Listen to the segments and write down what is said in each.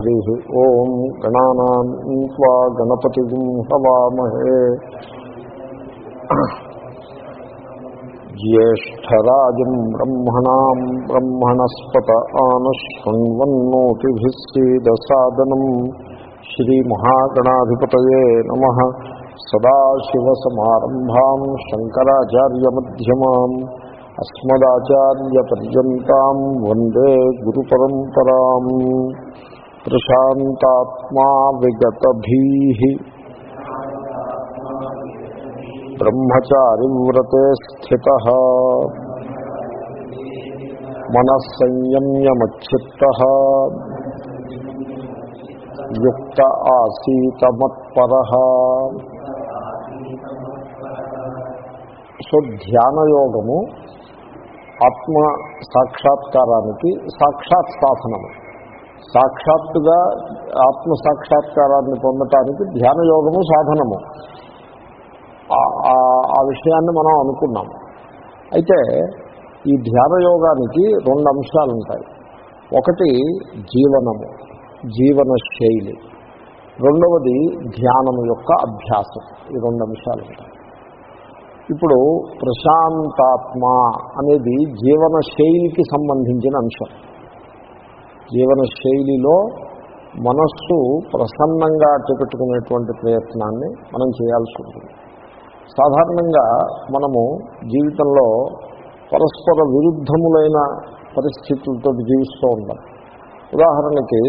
हरिः ॐ गणानाम् त्वा गणपतिगुं हवामहे ज्येष्ठराजम् ब्रह्मणाम् ब्रह्मणस्पत आनशृण्वन्नोतिभिः सीदसादनम् श्रीमहागणाधिपतये नमः सदाशिवसमारम्भाम् शङ्कराचार्यमध्यमाम् अस्मदाचार्यपर्यन्ताम् वन्दे गुरुपरम्पराम् प्रशान्तात्मा विगतभीः ब्रह्मचारिव्रते स्थितः मनः संयम्यमच्चित्तः युक्त आसीतमत्परः సో ధ్యానయోగము ఆత్మ సాక్షాత్కారానికి సాక్షాత్ సాధనము సాక్షాత్తుగా ఆత్మ సాక్షాత్కారాన్ని పొందటానికి ధ్యానయోగము సాధనము ఆ విషయాన్ని మనం అనుకున్నాం అయితే ఈ ధ్యానయోగానికి రెండు అంశాలు ఉంటాయి ఒకటి జీవనము జీవన శైలి రెండవది ధ్యానము యొక్క అభ్యాసం ఈ రెండు అంశాలు ఉంటాయి ఇప్పుడు ప్రశాంతాత్మ అనేది జీవన శైలికి సంబంధించిన అంశం జీవన శైలిలో మనస్సు ప్రసన్నంగా అట్టపెట్టుకునేటువంటి ప్రయత్నాన్ని మనం చేయాల్సి ఉంటుంది సాధారణంగా మనము జీవితంలో పరస్పర విరుద్ధములైన పరిస్థితులతో జీవిస్తూ ఉంటాం ఉదాహరణకి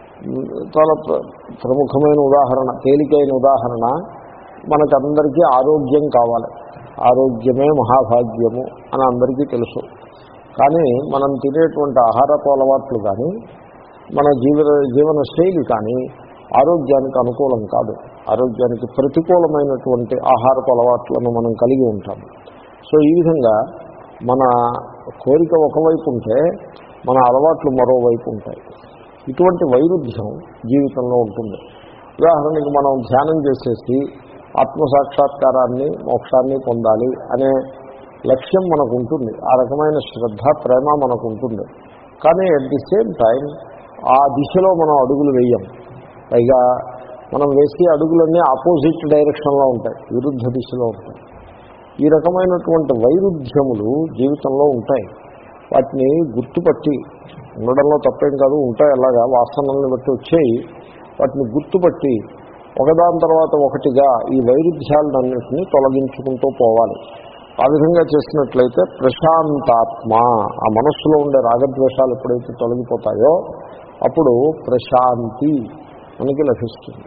చాలా ప్రముఖమైన ఉదాహరణ తేలికైన ఉదాహరణ మనకందరికీ ఆరోగ్యం కావాలి ఆరోగ్యమే మహాభాగ్యము అని అందరికీ తెలుసు కానీ మనం తినేటువంటి ఆహారపు అలవాట్లు కానీ మన జీవన జీవన శైలి కానీ ఆరోగ్యానికి అనుకూలం కాదు ఆరోగ్యానికి ప్రతికూలమైనటువంటి ఆహారపు అలవాట్లను మనం కలిగి ఉంటాం సో ఈ విధంగా మన కోరిక ఒకవైపు ఉంటే మన అలవాట్లు మరోవైపు ఉంటాయి ఇటువంటి వైరుధ్యం జీవితంలో ఉంటుంది ఉదాహరణకి మనం ధ్యానం చేసేసి ఆత్మసాక్షాత్కారాన్ని మోక్షాన్ని పొందాలి అనే లక్ష్యం మనకు ఉంటుంది ఆ రకమైన శ్రద్ధ ప్రేమ మనకు ఉంటుంది కానీ అట్ ది సేమ్ టైం ఆ దిశలో మనం అడుగులు వేయం పైగా మనం వేసే అడుగులన్నీ ఆపోజిట్ డైరెక్షన్లో ఉంటాయి విరుద్ధ దిశలో ఉంటాయి ఈ రకమైనటువంటి వైరుధ్యములు జీవితంలో ఉంటాయి వాటిని గుర్తుపట్టి ఉండడంలో తప్పేం కాదు ఉంటాయి అలాగా వాసనల్ని బట్టి వచ్చాయి వాటిని గుర్తుపట్టి ఒకదాని తర్వాత ఒకటిగా ఈ వైరుధ్యాలన్నింటినీ తొలగించుకుంటూ పోవాలి ఆ విధంగా చేసినట్లయితే ప్రశాంతాత్మ ఆ మనస్సులో ఉండే రాగద్వేషాలు ఎప్పుడైతే తొలగిపోతాయో అప్పుడు ప్రశాంతి మనకి లభిస్తుంది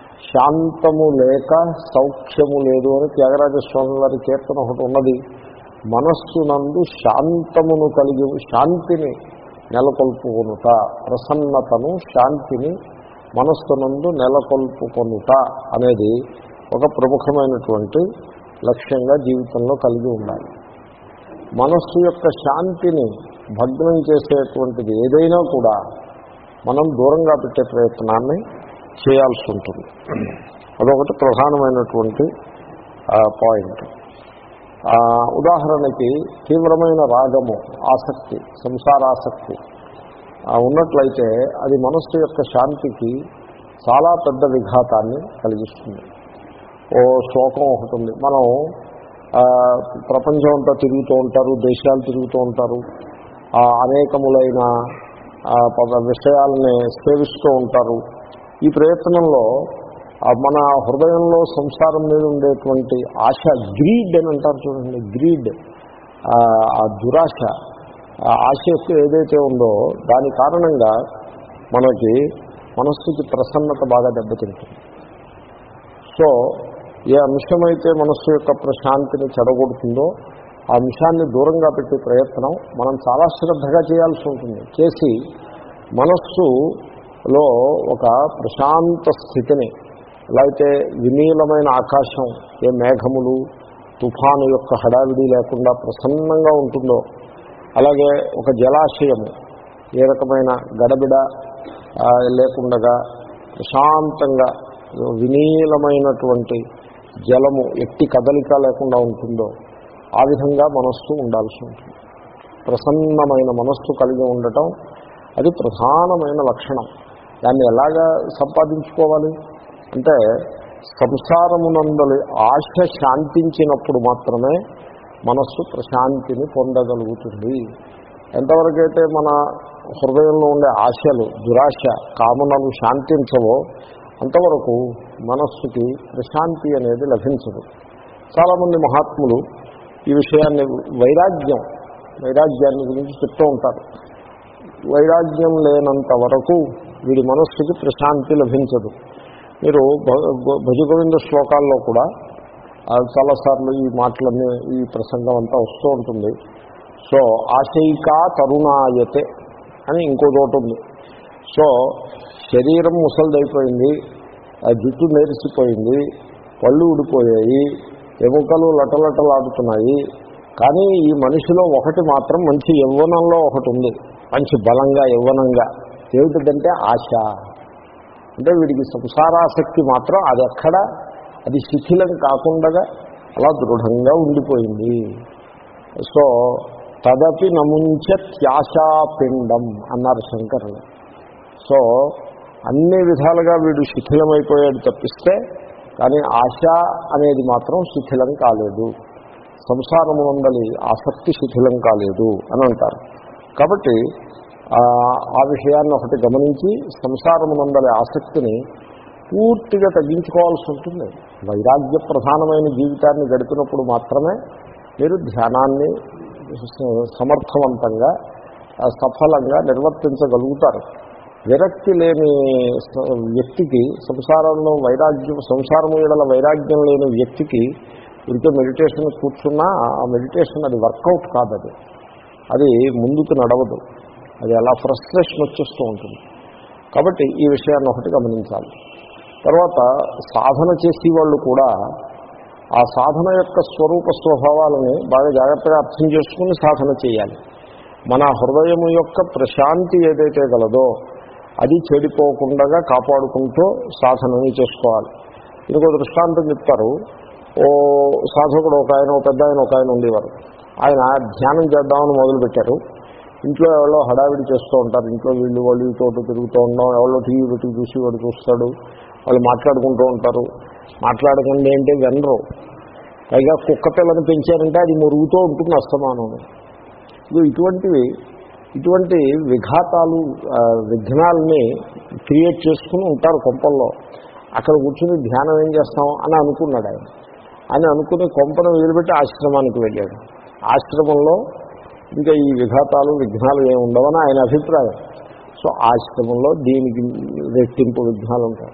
శాంతము లేక సౌఖ్యము లేదు అని త్యాగరాజస్వామి వారి కీర్తన ఒకటి ఉన్నది మనస్సునందు శాంతమును కలిగి శాంతిని నెలకొల్పుకొనుట ప్రసన్నతను శాంతిని మనస్సునందు నెలకొల్పుకొనుట అనేది ఒక ప్రముఖమైనటువంటి లక్ష్యంగా జీవితంలో కలిగి ఉండాలి మనస్సు యొక్క శాంతిని భగ్నం చేసేటువంటిది ఏదైనా కూడా మనం దూరంగా పెట్టే ప్రయత్నాన్ని చేయాల్సి ఉంటుంది అదొకటి ప్రధానమైనటువంటి పాయింట్ ఉదాహరణకి తీవ్రమైన రాగము ఆసక్తి సంసారాసక్తి ఉన్నట్లయితే అది మనస్సు యొక్క శాంతికి చాలా పెద్ద విఘాతాన్ని కలిగిస్తుంది ఓ శోకం ఒకటి ఉంది మనం ప్రపంచం అంతా తిరుగుతూ ఉంటారు దేశాలు తిరుగుతూ ఉంటారు అనేకములైన విషయాలని సేవిస్తూ ఉంటారు ఈ ప్రయత్నంలో మన హృదయంలో సంసారం మీద ఉండేటువంటి ఆశ గ్రీడ్ అని అంటారు చూడండి గ్రీడ్ ఆ దురాశ ఆశ ఏదైతే ఉందో దాని కారణంగా మనకి మనస్సుకి ప్రసన్నత బాగా దెబ్బతింటుంది సో ఏ అంశమైతే మనస్సు యొక్క ప్రశాంతిని చెడగొడుతుందో ఆ అంశాన్ని దూరంగా పెట్టే ప్రయత్నం మనం చాలా శ్రద్ధగా చేయాల్సి ఉంటుంది చేసి మనస్సులో ఒక ప్రశాంత స్థితిని ఎలా అయితే వినీలమైన ఆకాశం ఏ మేఘములు తుఫాను యొక్క హడావిడి లేకుండా ప్రసన్నంగా ఉంటుందో అలాగే ఒక జలాశయము ఏ రకమైన గడబిడ లేకుండగా ప్రశాంతంగా వినీలమైనటువంటి జలము ఎట్టి కదలిక లేకుండా ఉంటుందో ఆ విధంగా మనస్సు ఉండాల్సి ఉంటుంది ప్రసన్నమైన మనస్సు కలిగి ఉండటం అది ప్రధానమైన లక్షణం దాన్ని ఎలాగా సంపాదించుకోవాలి అంటే సంసారమునందలి ఆశ శాంతించినప్పుడు మాత్రమే మనస్సు ప్రశాంతిని పొందగలుగుతుంది ఎంతవరకైతే మన హృదయంలో ఉండే ఆశలు దురాశ కామనలు శాంతించవో అంతవరకు మనస్సుకి ప్రశాంతి అనేది లభించదు చాలామంది మహాత్ములు ఈ విషయాన్ని వైరాగ్యం వైరాగ్యాన్ని గురించి చెప్తూ ఉంటారు వైరాగ్యం లేనంత వరకు వీడి మనస్సుకి ప్రశాంతి లభించదు మీరు భజగోవింద శ్లోకాల్లో కూడా చాలాసార్లు ఈ మాటలన్నీ ఈ ప్రసంగం అంతా వస్తూ ఉంటుంది సో ఆశయికా తరుణాయతే అని ఇంకో చోట ఉంది సో శరీరం ముసలిదైపోయింది జుట్టు నేరిసిపోయింది పళ్ళు ఊడిపోయాయి ఎముకలు లటలటలాడుతున్నాయి కానీ ఈ మనిషిలో ఒకటి మాత్రం మంచి యవ్వనంలో ఒకటి ఉంది మంచి బలంగా యవ్వనంగా ఏమిటిదంటే ఆశ అంటే వీడికి సంసారాసక్తి మాత్రం అది ఎక్కడ అది శిథిలం కాకుండా అలా దృఢంగా ఉండిపోయింది సో తదపి నముంచ త్యాశాపిండం అన్నారు శంకరులు సో అన్ని విధాలుగా వీడు శిథిలమైపోయాడు తప్పిస్తే కానీ ఆశ అనేది మాత్రం శిథిలం కాలేదు సంసారము ఉండాలి ఆసక్తి శిథిలం కాలేదు అని అంటారు కాబట్టి ఆ విషయాన్ని ఒకటి గమనించి సంసారమునందలి ఆసక్తిని పూర్తిగా తగ్గించుకోవాల్సి ఉంటుంది వైరాగ్య ప్రధానమైన జీవితాన్ని గడిపినప్పుడు మాత్రమే మీరు ధ్యానాన్ని సమర్థవంతంగా సఫలంగా నిర్వర్తించగలుగుతారు విరక్తి లేని వ్యక్తికి సంసారంలో వైరాగ్యం సంసారము ఏడల వైరాగ్యం లేని వ్యక్తికి ఇంట్లో మెడిటేషన్ కూర్చున్నా ఆ మెడిటేషన్ అది వర్కౌట్ కాదు అది అది ముందుకు నడవదు అది అలా ఫ్రస్ట్రేషన్ వచ్చేస్తూ ఉంటుంది కాబట్టి ఈ విషయాన్ని ఒకటి గమనించాలి తర్వాత సాధన చేసేవాళ్ళు కూడా ఆ సాధన యొక్క స్వరూప స్వభావాలని బాగా జాగ్రత్తగా అర్థం చేసుకుని సాధన చేయాలి మన హృదయం యొక్క ప్రశాంతి ఏదైతే గలదో అది చెడిపోకుండా కాపాడుకుంటూ సాధనని చేసుకోవాలి ఇంకో దృష్టాంతం చెప్తారు ఓ సాధకుడు ఒక ఆయన ఒక పెద్ద ఆయన ఒక ఆయన ఉండేవారు ఆయన ధ్యానం చేద్దామని మొదలుపెట్టారు ఇంట్లో ఎవరో హడావిడి చేస్తూ ఉంటారు ఇంట్లో వీళ్ళు వాళ్ళు తోట తిరుగుతూ ఉండడం ఎవరో టీవీ పెట్టి చూసి వాడు చూస్తాడు వాళ్ళు మాట్లాడుకుంటూ ఉంటారు మాట్లాడకండి అంటే వినరు పైగా కుక్క పిల్లని పెంచారంటే అది మురుగుతూ ఉంటుంది అస్తమానం ఇది ఇటువంటివి ఇటువంటి విఘాతాలు విఘ్నాలని క్రియేట్ చేసుకుని ఉంటారు కొంపల్లో అక్కడ కూర్చుని ధ్యానం ఏం చేస్తాం అని అనుకున్నాడు ఆయన అని అనుకుని కొంపను వదిలిపెట్టి ఆశ్రమానికి వెళ్ళాడు ఆశ్రమంలో ఇంకా ఈ విఘాతాలు విఘ్నాలు ఏమి ఉండవని ఆయన అభిప్రాయం సో ఆశ్రమంలో దీనికి రెట్టింపు విఘ్నాలు ఉంటాయి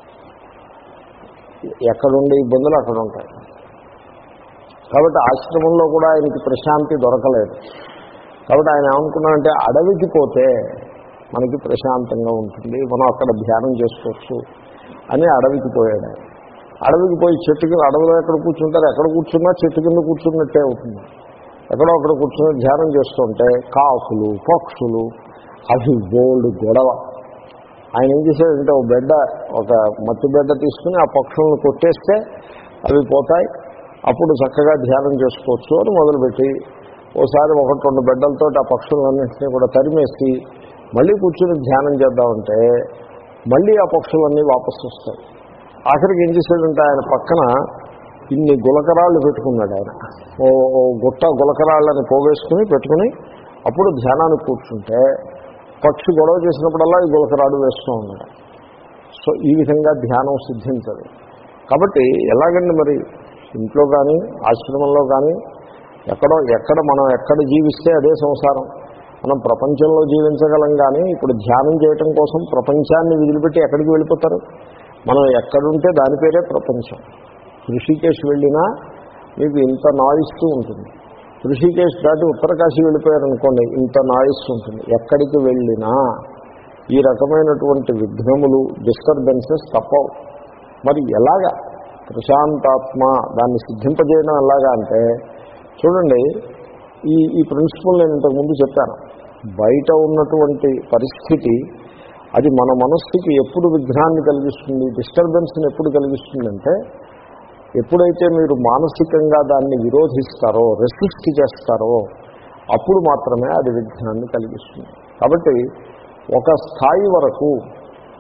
ఎక్కడుండే ఇబ్బందులు అక్కడ ఉంటాయి కాబట్టి ఆశ్రమంలో కూడా ఆయనకి ప్రశాంతి దొరకలేదు కాబట్టి ఆయన ఏమనుకున్నాడంటే అడవికి పోతే మనకి ప్రశాంతంగా ఉంటుంది మనం అక్కడ ధ్యానం చేసుకోవచ్చు అని అడవికి పోయాడు ఆయన. అడవికి పోయి చెట్టు కింద అడవిలో ఎక్కడ కూర్చుంటారు ఎక్కడ కూర్చున్నా చెట్టు కింద కూర్చున్నట్టే అవుతుంది ఎక్కడో అక్కడ కూర్చుని ధ్యానం చేస్తుంటే కాకులు పక్షులు అవి బోల్డ్ గొడవ ఆయన ఏం చేశాడంటే ఒక బిడ్డ ఒక మట్టి బిడ్డ తీసుకుని ఆ పక్షులను కొట్టేస్తే అవి పోతాయి అప్పుడు చక్కగా ధ్యానం చేసుకోవచ్చు అని మొదలుపెట్టి ఓసారి ఒకటి రెండు బిడ్డలతో ఆ పక్షులన్నింటినీ కూడా తరిమేసి మళ్ళీ కూర్చుని ధ్యానం చేద్దామంటే మళ్ళీ ఆ పక్షులన్నీ వాపసు వస్తాయి ఆఖరికి ఏం చేశాడంటే ఆయన పక్కన ఇన్ని గులకరాళ్ళు పెట్టుకున్నాడు ఆయన ఓ ఓ గుట్ట గులకరాళ్ళని పోగేసుకుని పెట్టుకుని అప్పుడు ధ్యానానికి కూర్చుంటే పక్షి గొడవ చేసినప్పుడల్లా ఈ గులకరాడు వేస్తూ ఉన్నాడు సో ఈ విధంగా ధ్యానం సిద్ధించదు కాబట్టి ఎలాగండి మరి ఇంట్లో కానీ ఆశ్రమంలో కానీ ఎక్కడో ఎక్కడ మనం ఎక్కడ జీవిస్తే అదే సంసారం మనం ప్రపంచంలో జీవించగలం కానీ ఇప్పుడు ధ్యానం చేయటం కోసం ప్రపంచాన్ని వదిలిపెట్టి ఎక్కడికి వెళ్ళిపోతారు మనం ఎక్కడుంటే దాని పేరే ప్రపంచం ఋషికేశ్ వెళ్ళినా మీకు ఇంత నాయిస్తూ ఉంటుంది ఋషికేశ్ దాటి ఉత్తరకాశీ వెళ్ళిపోయారనుకోండి ఇంత నాయిస్ ఉంటుంది ఎక్కడికి వెళ్ళినా ఈ రకమైనటువంటి విఘ్నములు డిస్టర్బెన్సెస్ తప్పవు మరి ఎలాగా ప్రశాంతాత్మ దాన్ని సిద్ధింపజేయడం ఎలాగా అంటే చూడండి ఈ ఈ ప్రిన్సిపల్ నేను ఇంతకుముందు చెప్పాను బయట ఉన్నటువంటి పరిస్థితి అది మన మనస్సుకి ఎప్పుడు విఘ్నాన్ని కలిగిస్తుంది డిస్టర్బెన్స్ని ఎప్పుడు కలిగిస్తుందంటే ఎప్పుడైతే మీరు మానసికంగా దాన్ని విరోధిస్తారో రెసిస్ట్ చేస్తారో అప్పుడు మాత్రమే అది విఘ్నాన్ని కలిగిస్తుంది కాబట్టి ఒక స్థాయి వరకు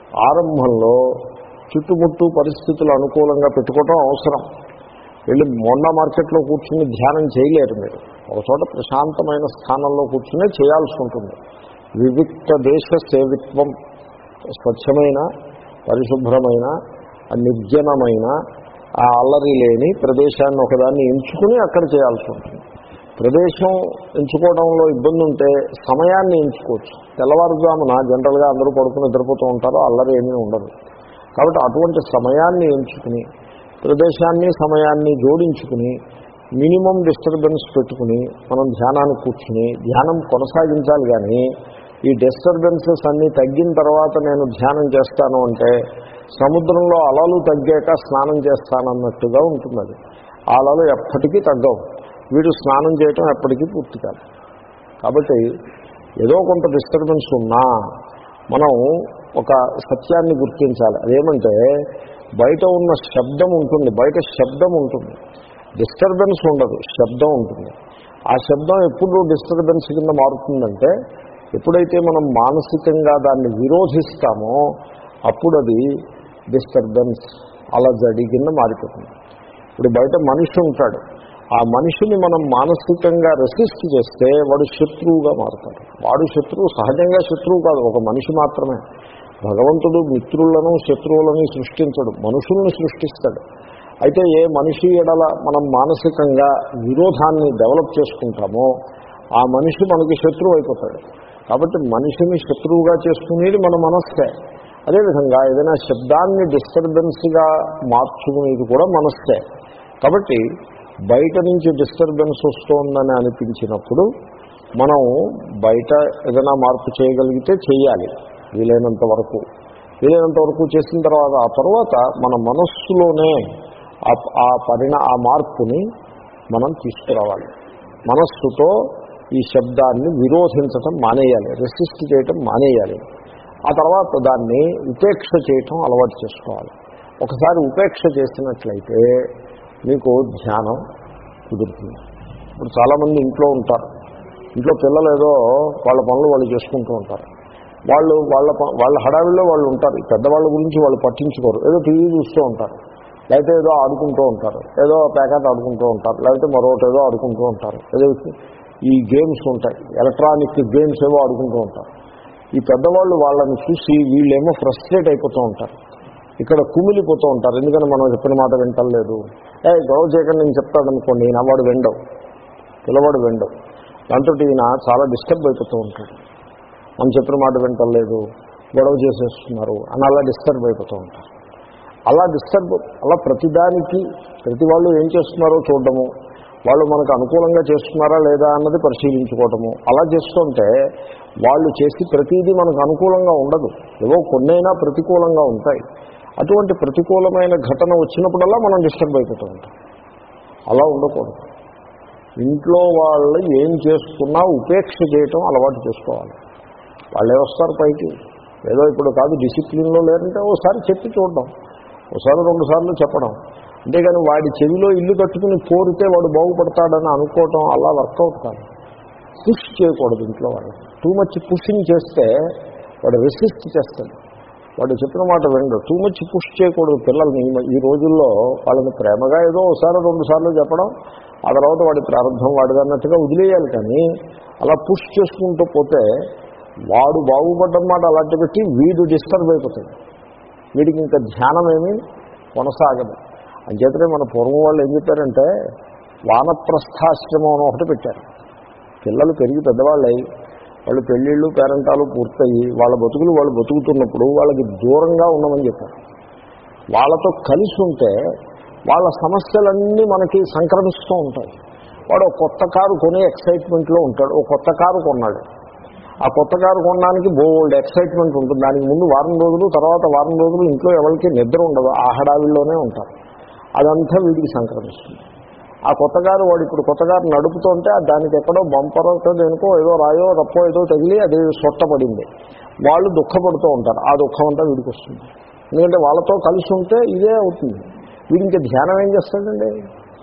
ఆరంభంలో చుట్టుముట్టు పరిస్థితులు అనుకూలంగా పెట్టుకోవటం అవసరం వెళ్ళి మొండ మార్కెట్లో కూర్చుని ధ్యానం చేయలేరు మీరు ఒక చోట ప్రశాంతమైన స్థానంలో కూర్చునే చేయాల్సి ఉంటుంది వివిక్త దేశ సేవిత్వం స్వచ్ఛమైన పరిశుభ్రమైన ఆ నిర్జనమైన ఆ అల్లరి లేని ప్రదేశాన్ని ఒకదాన్ని ఎంచుకుని అక్కడ చేయాల్సి ఉంటుంది ప్రదేశం ఎంచుకోవడంలో ఇబ్బంది ఉంటే సమయాన్ని ఎంచుకోవచ్చు తెల్లవారుజామున జనరల్గా అందరూ పడుకుని నిద్రపోతూ ఉంటారు అల్లరి ఏమీ ఉండదు కాబట్టి అటువంటి సమయాన్ని ఎంచుకుని ప్రదేశాన్ని సమయాన్ని జోడించుకుని మినిమం డిస్టర్బెన్స్ పెట్టుకుని మనం ధ్యానానికి కూర్చుని ధ్యానం కొనసాగించాలి కానీ ఈ డిస్టర్బెన్సెస్ అన్నీ తగ్గిన తర్వాత నేను ధ్యానం చేస్తాను అంటే సముద్రంలో అలలు తగ్గాక స్నానం చేస్తానన్నట్టుగా ఉంటుంది అది ఆ అలలు ఎప్పటికీ తగ్గవు వీడు స్నానం చేయటం ఎప్పటికీ పూర్తి కాదు కాబట్టి ఏదో కొంత డిస్టర్బెన్స్ ఉన్నా మనం ఒక సత్యాన్ని గుర్తించాలి అదేమంటే బయట ఉన్న శబ్దం ఉంటుంది బయట శబ్దం ఉంటుంది డిస్టర్బెన్స్ ఉండదు శబ్దం ఉంటుంది ఆ శబ్దం ఎప్పుడు డిస్టర్బెన్స్ కింద మారుతుందంటే ఎప్పుడైతే మనం మానసికంగా దాన్ని విరోధిస్తామో అప్పుడు అది డిస్టర్బెన్స్ అలజడి కింద మారిపోతుంది ఇప్పుడు బయట మనిషి ఉంటాడు ఆ మనిషిని మనం మానసికంగా రెసిస్ట్ చేస్తే వాడు శత్రువుగా మారుతాడు వాడు శత్రువు సహజంగా శత్రువు కాదు ఒక మనిషి మాత్రమే భగవంతుడు మిత్రులను శత్రువులను సృష్టించడు మనుషుల్ని సృష్టిస్తాడు అయితే ఏ మనిషి ఎడల మనం మానసికంగా విరోధాన్ని డెవలప్ చేసుకుంటామో ఆ మనిషి మనకి శత్రువు అయిపోతాడు కాబట్టి మనిషిని శత్రువుగా చేసుకునేది మన మనస్సే అదేవిధంగా ఏదైనా శబ్దాన్ని డిస్టర్బెన్స్గా మార్చుకునేది కూడా మనస్సే కాబట్టి బయట నుంచి డిస్టర్బెన్స్ వస్తోందని అనిపించినప్పుడు మనం బయట ఏదైనా మార్పు చేయగలిగితే చేయాలి వీలైనంత వరకు వీలైనంత వరకు చేసిన తర్వాత ఆ తర్వాత మన మనస్సులోనే ఆ పరిణ ఆ మార్పుని మనం తీసుకురావాలి మనస్సుతో ఈ శబ్దాన్ని విరోధించటం మానేయాలి రెసిస్ట్ చేయటం మానేయాలి ఆ తర్వాత దాన్ని ఉపేక్ష చేయటం అలవాటు చేసుకోవాలి ఒకసారి ఉపేక్ష చేసినట్లయితే మీకు ధ్యానం కుదురుతుంది ఇప్పుడు చాలామంది ఇంట్లో ఉంటారు ఇంట్లో పిల్లలు ఏదో వాళ్ళ పనులు వాళ్ళు చేసుకుంటూ ఉంటారు వాళ్ళు వాళ్ళ వాళ్ళ హడావిల్లో వాళ్ళు ఉంటారు పెద్దవాళ్ళ గురించి వాళ్ళు పట్టించుకోరు ఏదో టీవీ చూస్తూ ఉంటారు లేకపోతే ఏదో ఆడుకుంటూ ఉంటారు ఏదో ప్యాకెట్ ఆడుకుంటూ ఉంటారు లేకపోతే మరొకటి ఏదో ఆడుకుంటూ ఉంటారు ఏదో ఈ గేమ్స్ ఉంటాయి ఎలక్ట్రానిక్ గేమ్స్ ఏవో ఆడుకుంటూ ఉంటారు ఈ పెద్దవాళ్ళు వాళ్ళని చూసి వీళ్ళేమో ఫ్రస్ట్రేట్ అయిపోతూ ఉంటారు ఇక్కడ కుమిలిపోతూ ఉంటారు ఎందుకని మనం చెప్పిన మాట వింటలేదు ఏ గొడవ చేయకుండా నేను చెప్తాడనుకోండి ఈయన వాడు వెండవు పిల్లవాడు వెండవు దాంతో ఈయన చాలా డిస్టర్బ్ అయిపోతూ ఉంటాడు మనం చెప్పిన మాట వింటలేదు గొడవ చేసేస్తున్నారు అని అలా డిస్టర్బ్ అయిపోతూ ఉంటారు అలా డిస్టర్బ్ అలా ప్రతిదానికి ప్రతి వాళ్ళు ఏం చేస్తున్నారో చూడడము వాళ్ళు మనకు అనుకూలంగా చేస్తున్నారా లేదా అన్నది పరిశీలించుకోవటము అలా చేస్తుంటే వాళ్ళు చేసి ప్రతిదీ మనకు అనుకూలంగా ఉండదు ఏవో కొన్నైనా ప్రతికూలంగా ఉంటాయి అటువంటి ప్రతికూలమైన ఘటన వచ్చినప్పుడల్లా మనం డిస్టర్బ్ అయిపోతూ ఉంటాం అలా ఉండకూడదు ఇంట్లో వాళ్ళు ఏం చేసుకున్నా ఉపేక్ష చేయటం అలవాటు చేసుకోవాలి వాళ్ళే వస్తారు పైకి ఏదో ఇప్పుడు కాదు డిసిప్లిన్లో లేరంటే ఓసారి చెప్పి చూడడం ఒకసారి రెండు సార్లు చెప్పడం అంతేగాని వాడి చెవిలో ఇల్లు కట్టుకుని కోరితే వాడు బాగుపడతాడని అనుకోవటం అలా వర్కౌట్ కాదు పుష్ చేయకూడదు ఇంట్లో వాళ్ళు టూ మచ్ పుషింగ్ చేస్తే వాడు రెసిస్ట్ చేస్తాడు వాడు చెప్పిన మాట వినడు టూ మచ్ పుష్ చేయకూడదు పిల్లల్ని ఈ రోజుల్లో వాళ్ళని ప్రేమగా ఏదో ఒకసారి రెండు సార్లు చెప్పడం ఆ తర్వాత వాడి ప్రారంభం వాడిదన్నట్టుగా వదిలేయాలి కానీ అలా పుష్ చేసుకుంటూ పోతే వాడు బాగుపడ్డం మాట అలాంటి పెట్టి వీడు డిస్టర్బ్ అయిపోతాడు వీడికి ఇంకా ధ్యానం ఏమీ కొనసాగదు అంచేతనే మన పూర్వం వాళ్ళు ఏం చెప్పారంటే వానప్రస్థాశ్రమం అని ఒకటి పెట్టారు పిల్లలు పెరిగి పెద్దవాళ్ళై వాళ్ళు పెళ్ళిళ్ళు పేరంటాలు పూర్తయి వాళ్ళ బతుకులు వాళ్ళు బతుకుతున్నప్పుడు వాళ్ళకి దూరంగా ఉండమని చెప్పారు వాళ్ళతో కలిసి ఉంటే వాళ్ళ సమస్యలన్నీ మనకి సంక్రమిస్తూ ఉంటాయి వాడు కొత్త కారు కొనే ఎక్సైట్మెంట్లో ఉంటాడు ఓ కొత్త కారు కొన్నాడు ఆ కొత్త కారు కొనడానికి బోల్డ్ ఎక్సైట్మెంట్ ఉంటుంది దానికి ముందు వారం రోజులు తర్వాత వారం రోజులు ఇంట్లో ఎవరికి నిద్ర ఉండదు ఆ హడావిల్లోనే ఉంటారు అదంతా వీడికి సంక్రమిస్తుంది ఆ కొత్త కారు వాడు ఇప్పుడు కొత్త కారు నడుపుతుంటే దానికి ఎక్కడో బంపరో దేనికో ఏదో రాయో రప్పో ఏదో తగిలి అది సొట్టపడింది వాళ్ళు దుఃఖపడుతూ ఉంటారు ఆ దుఃఖం అంతా వీడికి వస్తుంది ఎందుకంటే వాళ్ళతో కలిసి ఉంటే ఇదే అవుతుంది వీడి ఇంకా ధ్యానం ఏం చేస్తాడండి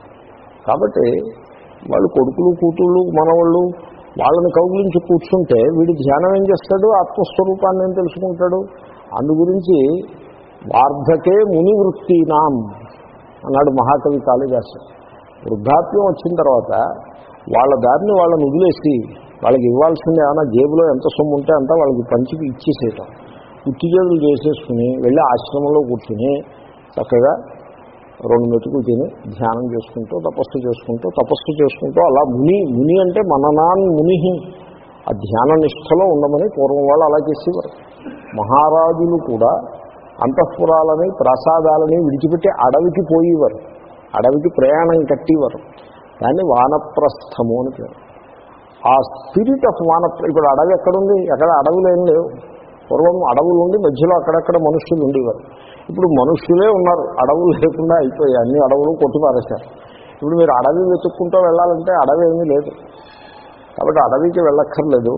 కాబట్టి వాళ్ళు కొడుకులు కూతుళ్ళు మనవాళ్ళు వాళ్ళని కౌగులించి కూర్చుంటే వీడి ధ్యానం ఏం చేస్తాడు ఆత్మస్వరూపాన్ని ఏం తెలుసుకుంటాడు అందు గురించి వార్ధకే ముని వృత్తినాం అన్నాడు మహాకవి కాళిదాసు వృద్ధాప్యం వచ్చిన తర్వాత వాళ్ళ దారిని వాళ్ళని వదిలేసి వాళ్ళకి ఇవ్వాల్సింది ఏమైనా జేబులో ఎంత సొమ్ము ఉంటే అంతా వాళ్ళకి పంచి ఇచ్చేసేయటం ఉత్తిజేదులు చేసేసుకుని వెళ్ళి ఆశ్రమంలో కూర్చుని చక్కగా రెండు మెతుకులు తిని ధ్యానం చేసుకుంటూ తపస్సు చేసుకుంటూ తపస్సు చేసుకుంటూ అలా ముని ముని అంటే మననాన్ ముని ఆ ధ్యాన నిష్టలో ఉండమని పూర్వం వాళ్ళు అలా చేసేవారు మహారాజులు కూడా అంతఃపురాలని ప్రసాదాలని విడిచిపెట్టి అడవికి పోయేవారు అడవికి ప్రయాణం కట్టేవారు దాన్ని వానప్రస్థము అని పేరు ఆ స్పిరిట్ ఆఫ్ వానప్ర ఇప్పుడు అడవి ఎక్కడుంది ఎక్కడ అడవులు ఏం లేవు పూర్వం అడవులు ఉండి మధ్యలో అక్కడక్కడ మనుషులు ఉండేవారు ఇప్పుడు మనుషులే ఉన్నారు అడవులు లేకుండా అయిపోయాయి అన్ని అడవులు కొట్టిపారేశారు ఇప్పుడు మీరు అడవి వెతుక్కుంటూ వెళ్ళాలంటే అడవి ఏమీ లేదు కాబట్టి అడవికి వెళ్ళక్కర్లేదు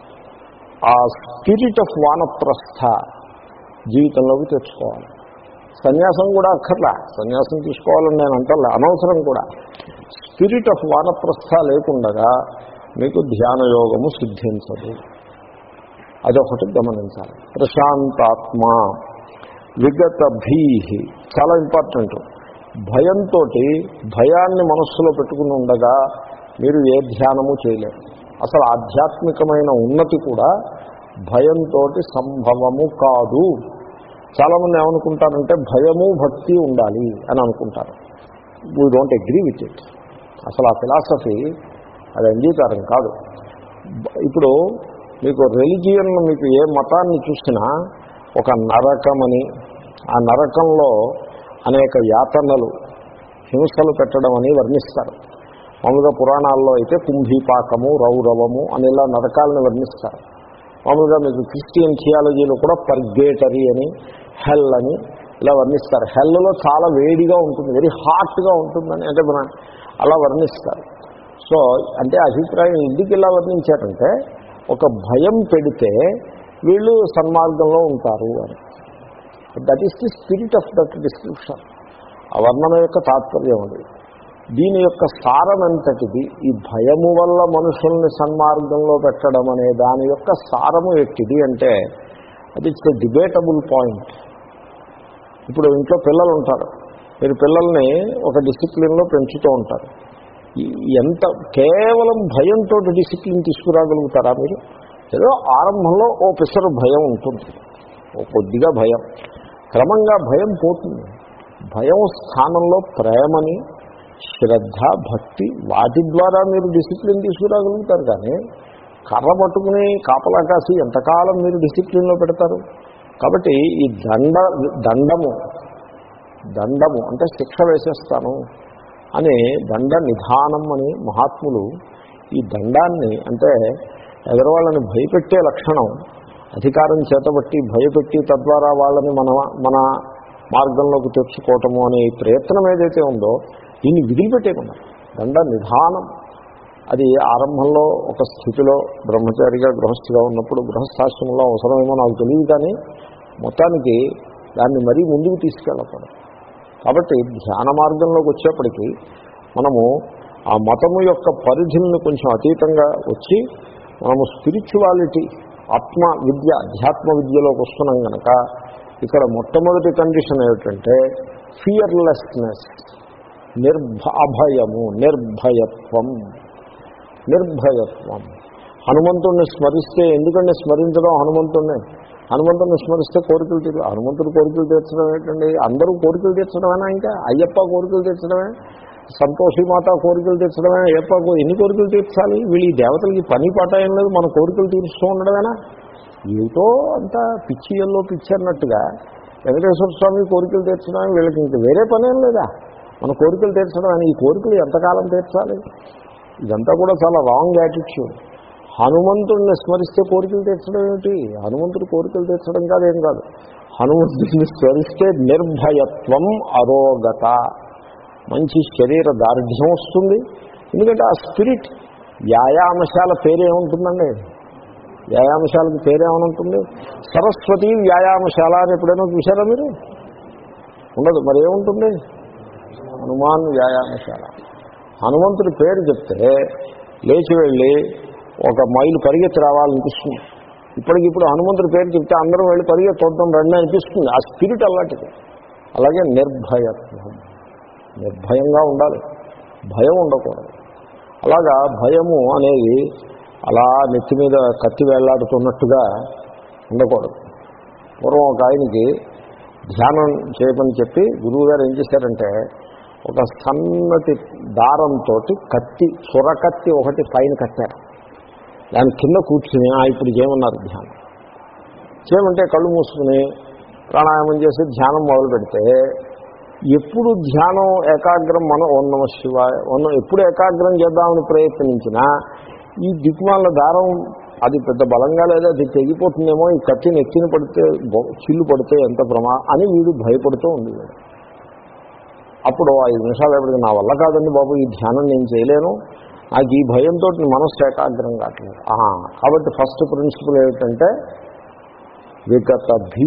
ఆ స్పిరిట్ ఆఫ్ వానప్రస్థ జీవితంలోకి తెచ్చుకోవాలి సన్యాసం కూడా అక్కర్లా సన్యాసం తీసుకోవాలని నేను అంటలే అనవసరం కూడా స్పిరిట్ ఆఫ్ వానప్రస్థ లేకుండగా మీకు ధ్యాన యోగము సిద్ధించదు అదొకటి గమనించాలి ప్రశాంతాత్మ విగత భీహి చాలా ఇంపార్టెంట్ భయంతో భయాన్ని మనస్సులో పెట్టుకుని ఉండగా మీరు ఏ ధ్యానము చేయలేరు అసలు ఆధ్యాత్మికమైన ఉన్నతి కూడా భయంతో సంభవము కాదు చాలామంది ఏమనుకుంటారంటే భయము భక్తి ఉండాలి అని అనుకుంటారు we don't agree with it అసలు ఆ ఫిలాసఫీ అది అంగీకారం కాదు ఇప్పుడు మీకు రెలిజియన్ మీకు ఏ మతాన్ని చూసినా ఒక నరకమని ఆ నరకంలో అనేక యాతనలు హింసలు పెట్టడం అని వర్ణిస్తారు మామూలుగా పురాణాల్లో అయితే కుంభీపాకము రౌరవము అని ఇలా నరకాలను వర్ణిస్తారు మామూలుగా మీకు క్రిస్టియన్ థియాలజీలో కూడా పర్గేటరీ అని హెల్ అని ఇలా వర్ణిస్తారు హెల్లో చాలా వేడిగా ఉంటుంది వెరీ హాట్గా ఉంటుందని అంటే మన అలా వర్ణిస్తారు సో అంటే అభిప్రాయం ఎందుకు ఇలా వర్ణించారంటే ఒక భయం పెడితే వీళ్ళు సన్మార్గంలో ఉంటారు అని that is the spirit of that description ఆ వర్ణన యొక్క తాత్పర్యం అది దీని యొక్క సారం ఎంతటిది ఈ భయము వల్ల మనుషుల్ని సన్మార్గంలో పెట్టడం అనే దాని యొక్క సారము ఎట్టిది అంటే అది ఇట్స్ ఎ డిబేటబుల్ పాయింట్ ఇప్పుడు ఇంట్లో పిల్లలు ఉంటారు మీరు పిల్లల్ని ఒక డిసిప్లిన్లో పెంచుతూ ఉంటారు ఎంత కేవలం భయంతో డిసిప్లిన్ తీసుకురాగలుగుతారా మీరు ఏదో ఆరంభంలో ఓ పిసరు భయం ఉంటుంది ఓ కొద్దిగా భయం క్రమంగా భయం పోతుంది భయం స్థానంలో ప్రేమని శ్రద్ధ భక్తి వాటి ద్వారా మీరు డిసిప్లిన్ తీసుకురాగలుగుతారు కానీ కర్ర పట్టుకుని కాపలా కాసి ఎంతకాలం మీరు డిసిప్లిన్లో పెడతారు కాబట్టి ఈ దండ దండము దండము అంటే శిక్ష వేసేస్తాను అని దండ నిధానం అని మహాత్ములు ఈ దండాన్ని అంటే ఎదరవాళ్ళని భయపెట్టే లక్షణం అధికారం చేతబట్టి భయపెట్టి తద్వారా వాళ్ళని మన మన మార్గంలోకి తెచ్చుకోవటము అనే ప్రయత్నం ఏదైతే ఉందో దీన్ని విదిలిపెట్టేయకుండా దండ నిధానం అది ఆరంభంలో ఒక స్థితిలో బ్రహ్మచారిగా గృహస్థిగా ఉన్నప్పుడు గృహస్థాశ్రమంలో అవసరమేమో నాకు తెలియదు కానీ మొత్తానికి దాన్ని మరీ ముందుకు తీసుకెళ్ళకూడదు కాబట్టి ధ్యాన మార్గంలోకి వచ్చేప్పటికీ మనము ఆ మతము యొక్క పరిధిని కొంచెం అతీతంగా వచ్చి మనము స్పిరిచువాలిటీ ఆత్మ విద్య అధ్యాత్మ విద్యలోకి వస్తున్నాం కనుక ఇక్కడ మొట్టమొదటి కండిషన్ ఏమిటంటే ఫియర్లెస్నెస్ నిర్భ అభయము నిర్భయత్వం నిర్భయత్వం హనుమంతుడిని స్మరిస్తే ఎందుకంటే స్మరించడం హనుమంతుడిని హనుమంతుడిని స్మరిస్తే కోరికలు తీరు హనుమంతుడు కోరికలు తీర్చడం ఏంటండి అందరూ కోరికలు తీర్చడమేనా ఇంకా అయ్యప్ప కోరికలు తీర్చడమే సంతోషి మాత కోరికలు తీర్చడమే అయ్యప్ప కో- ఎన్ని కోరికలు తీర్చాలి వీళ్ళు ఈ దేవతలకి పని పాట ఏం లేదు మన కోరికలు తీరుస్తూ ఉండడమేనా ఏమిటో అంతా పిచ్చి ఎల్లో పిచ్చి అన్నట్టుగా వెంకటేశ్వర స్వామి కోరికలు తీర్చడం వీళ్ళకి ఇంక వేరే పనేం లేదా మన కోరికలు తీర్చడం అని ఈ కోరికలు ఎంతకాలం తీర్చాలి ఇదంతా కూడా చాలా రాంగ్ యాటిట్యూడ్ హనుమంతుడిని స్మరిస్తే కోరికలు తీర్చడం ఏమిటి హనుమంతుడు కోరికలు తీర్చడం కాదేం కాదు హనుమంతుడిని స్మరిస్తే నిర్భయత్వం అరోగత మంచి శరీర దార్ఢ్యం వస్తుంది ఎందుకంటే ఆ స్పిరిట్ వ్యాయామశాల పేరేముంటుందండి వ్యాయామశాలకి పేరేమైనా ఉంటుంది సరస్వతి వ్యాయామశాల అని ఎప్పుడైనా చూసారా మీరు ఉండదు మరి ఏముంటుంది హనుమాన్ వ్యాయామశాల హనుమంతుడి పేరు చెప్తే లేచి వెళ్ళి ఒక మైలు పరిగెత్తి రావాలనిపిస్తుంది ఇప్పటికిప్పుడు హనుమంతుడి పేరు చెప్తే అందరూ వెళ్ళి పరిగెత్తొద్దాం రండి అనిపిస్తుంది ఆ స్పిరిట్ అలాంటిది అలాగే నిర్భయత్వం నిర్భయంగా ఉండాలి భయం ఉండకూడదు అలాగా భయము అనేది అలా నెత్తి మీద కత్తి వేళ్లాడుతున్నట్టుగా ఉండకూడదు పూర్వం ఒక ఆయనకి ధ్యానం చేయమని చెప్పి గురువుగారు ఏం చేశారంటే ఒక సన్నటి దారంతో కత్తి చురకత్తి ఒకటి పైన కట్టారు దాని కింద కూర్చుని "ఆ, ఇప్పుడు చేయమన్నారు ధ్యానం చేయమంటే కళ్ళు మూసుకుని ప్రాణాయామం చేసి ధ్యానం మొదలు పెడితే ఎప్పుడు ధ్యానం ఏకాగ్రం మనం ఓం నమ శివాయ ఓం ఎప్పుడు ఏకాగ్రం చేద్దామని ప్రయత్నించినా ఈ దిక్మాల దారం అది పెద్ద బలంగా లేదా అది తెగిపోతుందేమో ఈ కత్తి నెక్కిన పడితే బొ- చిల్లు పడితే ఎంత ప్రమా అని వీడు భయపడుతూ ఉండేవాడు అప్పుడు ఐదు నిమిషాలు ఎప్పటికి నా వల్ల కాదండి బాబు ఈ ధ్యానం నేను చేయలేను నాకు ఈ భయంతో మనస్సు ఏకాగ్రం కావట్లేదు ఆహా, కాబట్టి ఫస్ట్ ప్రిన్సిపల్ ఏమిటంటే విగత భీ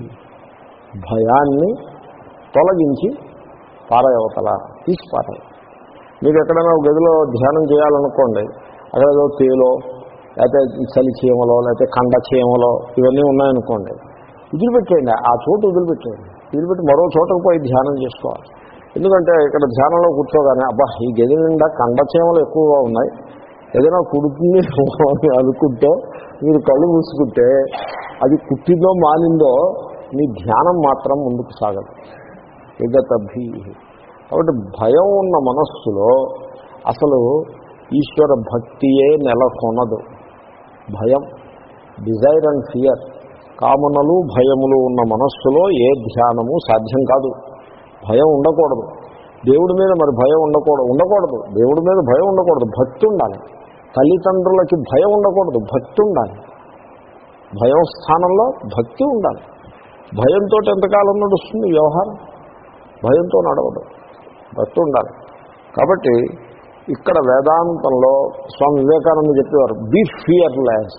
భయాన్ని తొలగించి పారయవతల తీసి పారాయి మీకు ఎక్కడైనా ఒక గదిలో ధ్యానం చేయాలనుకోండి అక్కడ ఏదో తేలో లేకపోతే చలి చీమలో లేకపోతే కండ చీమలో ఇవన్నీ ఉన్నాయనుకోండి వదిలిపెట్టేయండి ఆ చోటు వదిలిపెట్టేయండి వదిలిపెట్టి మరో చోటకు పోయి ధ్యానం చేసుకోవాలి ఎందుకంటే ఇక్కడ ధ్యానంలో కూర్చోగానే అబ్బా ఈ గది నిండా కండ చీమలు ఎక్కువగా ఉన్నాయి ఏదైనా కుడుతుంది అని అనుకుంటే మీరు కళ్ళు మూసుకుంటే అది కుట్టిందో మానిందో మీ ధ్యానం మాత్రం ముందుకు సాగదు విగత భీ కాబట్టి భయం ఉన్న మనస్సులో అసలు ఈశ్వర భక్తియే నెలకొనదు భయం డిజైర్ అండ్ ఫియర్ కామనలు భయములు ఉన్న మనస్సులో ఏ ధ్యానము సాధ్యం కాదు భయం ఉండకూడదు దేవుడి మీద మరి భయం ఉండకూడదు ఉండకూడదు దేవుడి మీద భయం ఉండకూడదు భక్తి ఉండాలి తల్లిదండ్రులకి భయం ఉండకూడదు భక్తి ఉండాలి భయం స్థానంలో భక్తి ఉండాలి భయంతో ఎంతకాలం నడుస్తుంది వ్యవహారం భయంతో నడవదు భక్తి ఉండాలి కాబట్టి ఇక్కడ వేదాంతంలో స్వామి వివేకానంద చెప్పేవారు బీ ఫియర్లెస్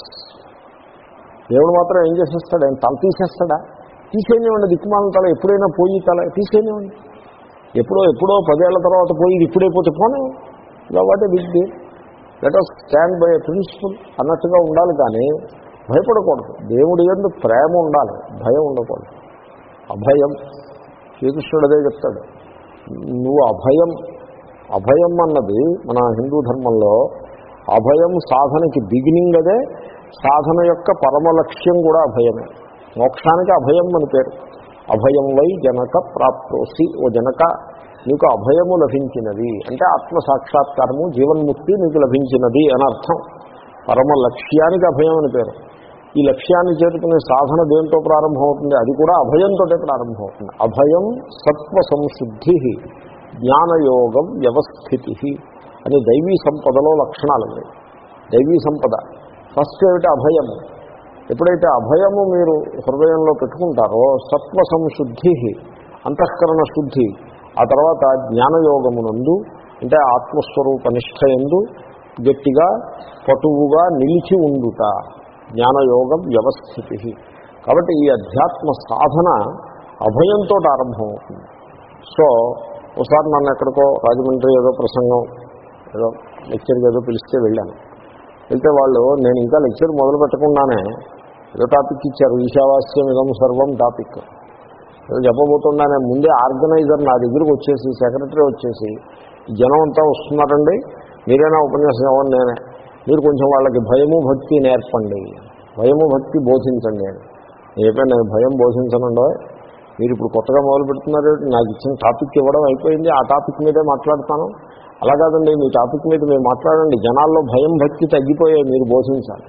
దేవుడు మాత్రం ఏం చేసేస్తాడు ఆయన తల తీసేస్తాడా తీసేనివ్వండి దిక్కుమాల తల ఎప్పుడైనా పోయి తల తీసేనివ్వండి ఎప్పుడో ఎప్పుడో పదేళ్ల తర్వాత పోయి ఇది ఇప్పుడే పోతే పోనే ఇలా what a big deal let us stand by principle అన్నట్టుగా ఉండాలి కానీ భయపడకూడదు దేవుడి ఎందు ప్రేమ ఉండాలి భయం ఉండకూడదు అభయం శ్రీకృష్ణుడు అదే చెప్తాడు నువ్వు అభయం అభయం అన్నది మన హిందూ ధర్మంలో అభయం సాధనకి బిగినింగ్ అదే సాధన యొక్క పరమ లక్ష్యం కూడా అభయమే మోక్షానికి అభయం అని పేరు అభయం వై జనక ప్రాప్తోసి ఓ జనక నీకు అభయము లభించినది అంటే ఆత్మ సాక్షాత్కారము జీవన్ముక్తి నీకు లభించినది అని అర్థం పరమ లక్ష్యానికి అభయం అని పేరు ఈ లక్ష్యాన్ని చేరుకునే సాధన దేంతో ప్రారంభమవుతుంది అది కూడా అభయంతో ప్రారంభమవుతుంది అభయం సత్వ సంశుద్ధి జ్ఞానయోగం వ్యవస్థితి అని దైవీ సంపదలో లక్షణాలు ఉన్నాయి దైవీ సంపద ఫస్ట్ ఏమిటి అభయము ఎప్పుడైతే అభయము మీరు హృదయంలో పెట్టుకుంటారో సత్వ సంశుద్ధి అంతఃకరణ శుద్ధి ఆ తర్వాత జ్ఞానయోగమునందు అంటే ఆత్మస్వరూప నిష్ట ఎందు గట్టిగా పటువుగా నిలిచి ఉండుట జ్ఞానయోగం వ్యవస్థితి కాబట్టి ఈ అధ్యాత్మ సాధన అభయంతో ఆరంభమవుతుంది సో ఒకసారి నన్ను ఎక్కడికో రాజమండ్రి ఏదో ప్రసంగం ఏదో లెక్చర్కి ఏదో పిలిస్తే వెళ్ళాను వెళ్తే వాళ్ళు నేను ఇంకా లెక్చర్ మొదలు పెట్టకుండానే ఏదో టాపిక్ ఇచ్చారు ఈశావాస్యం ఇదం సర్వం టాపిక్ ఏదో చెప్పబోతుండానే ముందే ఆర్గనైజర్ నా దగ్గరకు వచ్చేసి సెక్రటరీ వచ్చేసి "ఈ జనం అంతా వస్తున్నారండి మీరైనా ఉపన్యాసం ఇవ్వండి నేనే మీరు కొంచెం వాళ్ళకి భయము భక్తి నేర్పండి భయము భక్తి బోధించండి అని నేను చెప్పాను నేను భయం బోధించనండో మీరు ఇప్పుడు కొత్తగా మొదలు పెడుతున్నారు నాకు ఇచ్చిన టాపిక్ ఇవ్వడం అయిపోయింది ఆ టాపిక్ మీదే మాట్లాడతాను అలా కాదండి మీ టాపిక్ మీద మీరు మాట్లాడండి జనాల్లో భయం భక్తి తగ్గిపోయాయి మీరు బోధించాలి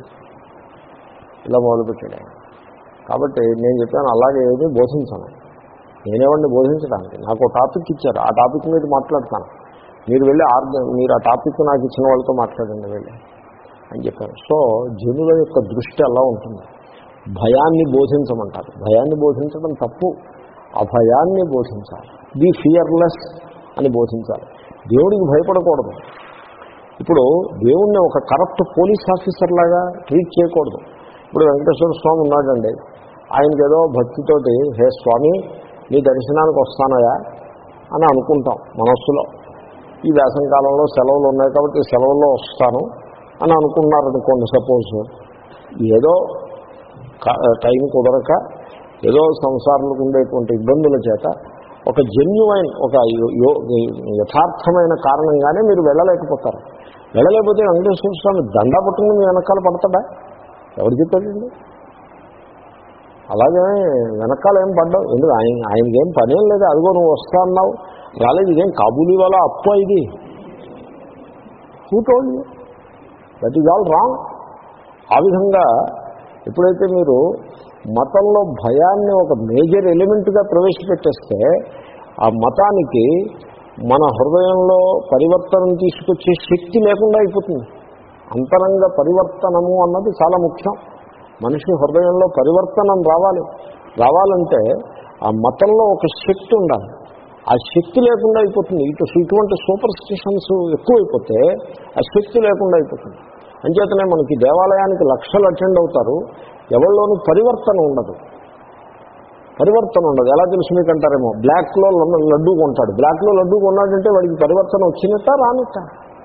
ఇలా మొదలుపెట్టాడు ఆయన. కాబట్టి నేను చెప్పాను అలాగే ఏమీ బోధించను నేనేవాడిని బోధించడానికి నాకు ఒక టాపిక్ ఇచ్చారు ఆ టాపిక్ మీద మాట్లాడతాను మీరు వెళ్ళి ఆర్గ మీరు ఆ టాపిక్ నాకు ఇచ్చిన వాళ్ళతో మాట్లాడండి వెళ్ళి అని చెప్పాను సో జనుల యొక్క దృష్టి అలా ఉంటుంది భయాన్ని బోధించమంటారు భయాన్ని బోధించడం తప్పు అభయాన్ని బోధించాలి బీ ఫియర్లెస్ అని బోధించాలి దేవుడికి భయపడకూడదు ఇప్పుడు దేవుణ్ణి ఒక కరప్ట్ పోలీస్ ఆఫీసర్ లాగా ట్రీట్ చేయకూడదు ఇప్పుడు వెంకటేశ్వర స్వామి ఉన్నాడండి ఆయనకి ఏదో భక్తితోటి హే స్వామి నీ దర్శనానికి వస్తానయా అని అనుకుంటాం మనస్సులో ఈ వేసవి కాలంలో సెలవులు ఉన్నాయి కాబట్టి సెలవుల్లో వస్తాను అని అనుకున్నారనుకోండి సపోజ్ ఏదో కా- టైం కుదరక ఏదో సంసారాలకు ఉండేటువంటి ఇబ్బందుల చేత ఒక జెన్యువైన్ ఒక యో- యో- యథార్థమైన కారణంగానే మీరు వెళ్ళలేకపోతారు వెళ్ళలేకపోతే వెంకటేశ్వర స్వామి దండా పట్టుకుని మీ వెనకాల పడతాడా ఎవరు చెప్పాడండి అలాగే వెనకాల ఏం పడ్డావు ఎందుకు ఆయన ఆయనకేం పనేం లేదు అదిగో నువ్వు వస్తా అన్నావు రాలేదు ఇదేం కాబూలీ వాళ్ళ అప్పు ఇది who told you that is all wrong ఆ విధంగా ఎప్పుడైతే మీరు మతంలో భయాన్ని ఒక మేజర్ ఎలిమెంట్గా ప్రవేశపెట్టేస్తే ఆ మతానికి మన హృదయంలో పరివర్తనం తీసుకొచ్చే శక్తి లేకుండా అయిపోతుంది అంతరంగ పరివర్తనము అన్నది చాలా ముఖ్యం మనిషి హృదయంలో పరివర్తనం రావాలి రావాలంటే ఆ మతంలో ఒక శక్తి ఉండాలి ఆ శక్తి లేకుండా అయిపోతుంది ఇటు ఇటువంటి సూపర్ స్టిషన్స్ ఎక్కువైపోతే ఆ శక్తి లేకుండా అయిపోతుంది అంచేతనే మనకి దేవాలయానికి లక్షలు అటెండ్ అవుతారు ఎవరిలోనూ పరివర్తన ఉండదు పరివర్తన ఉండదు ఎలా తెలుసు మీకు అంటారేమో బ్లాక్లో లడ్డూ కొంటాడు బ్లాక్లో లడ్డూ కొన్నాడంటే వాడికి పరివర్తన వచ్చినట్ట రానట్ట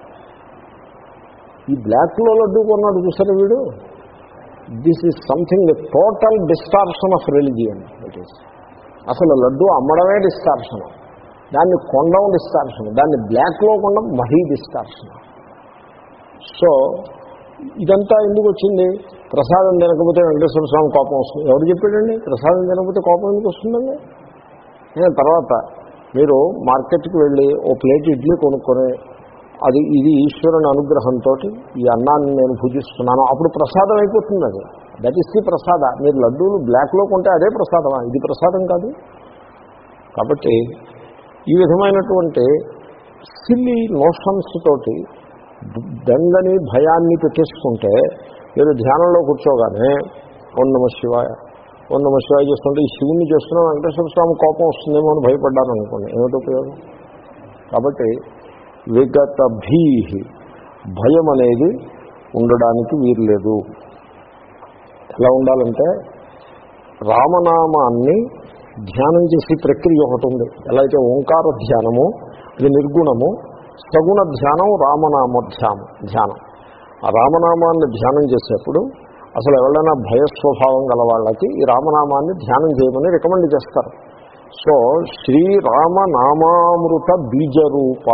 ఈ బ్లాక్లో లడ్డూ కొన్నాడు చూసారు వీడు this is something total distortion of religion it is అసలు లడ్డు అమ్మడమే డిస్టార్షన్ దాన్ని కొండం డిస్టార్షన్ దాన్ని బ్లాక్లో కొండం మరీ డిస్టార్షన్ సో ఇదంతా ఎందుకు వచ్చింది ప్రసాదం తినకపోతే వెంకటేశ్వర స్వామి కోపం వస్తుంది ఎవరు చెప్పాడండి ప్రసాదం తినకపోతే కోపం ఎందుకు వస్తుందండి ఏ, తర్వాత మీరు మార్కెట్కి వెళ్ళి ఓ ప్లేట్ ఇడ్లీ కొనుక్కొని అది ఇది ఈశ్వరుని అనుగ్రహంతో ఈ అన్నాన్ని నేను పూజిస్తున్నాను అప్పుడు ప్రసాదం అయిపోతుంది అది దట్ ఈస్ ది ప్రసాద మీరు లడ్డూలు బ్లాక్లో కొంటే అదే ప్రసాదమా ఇది ప్రసాదం కాదు కాబట్టి ఈ విధమైనటువంటి సిల్లీ నోషన్స్ తోటి దండని భయాన్ని పెట్టేసుకుంటే మీరు ధ్యానంలో కూర్చోగానే ఓం నమ శివాయ ఓం నమ శివాయ చేస్తుంటే ఈ శివుణ్ణి చేస్తున్నా వెంకటేశ్వర స్వామి కోపం వస్తుందేమో అని భయపడ్డాను అనుకోండి ఏమిటి ఉపయోగం కాబట్టి విగత భీహి భయం అనేది ఉండడానికి వీలు లేదు ఎలా ఉండాలంటే రామనామాన్ని ధ్యానం చేసే ప్రక్రియ ఒకటి ఉంది ఎలా అయితే ఓంకార ధ్యానము ఇది నిర్గుణము సగుణ ధ్యానం రామనామ ధ్యానం ధ్యానం ఆ రామనామాన్ని ధ్యానం చేసేప్పుడు అసలు ఎవరైనా భయస్వభావం గల వాళ్ళకి ఈ రామనామాన్ని ధ్యానం చేయమని రికమెండ్ చేస్తారు సో శ్రీరామనామామృత బీజరూప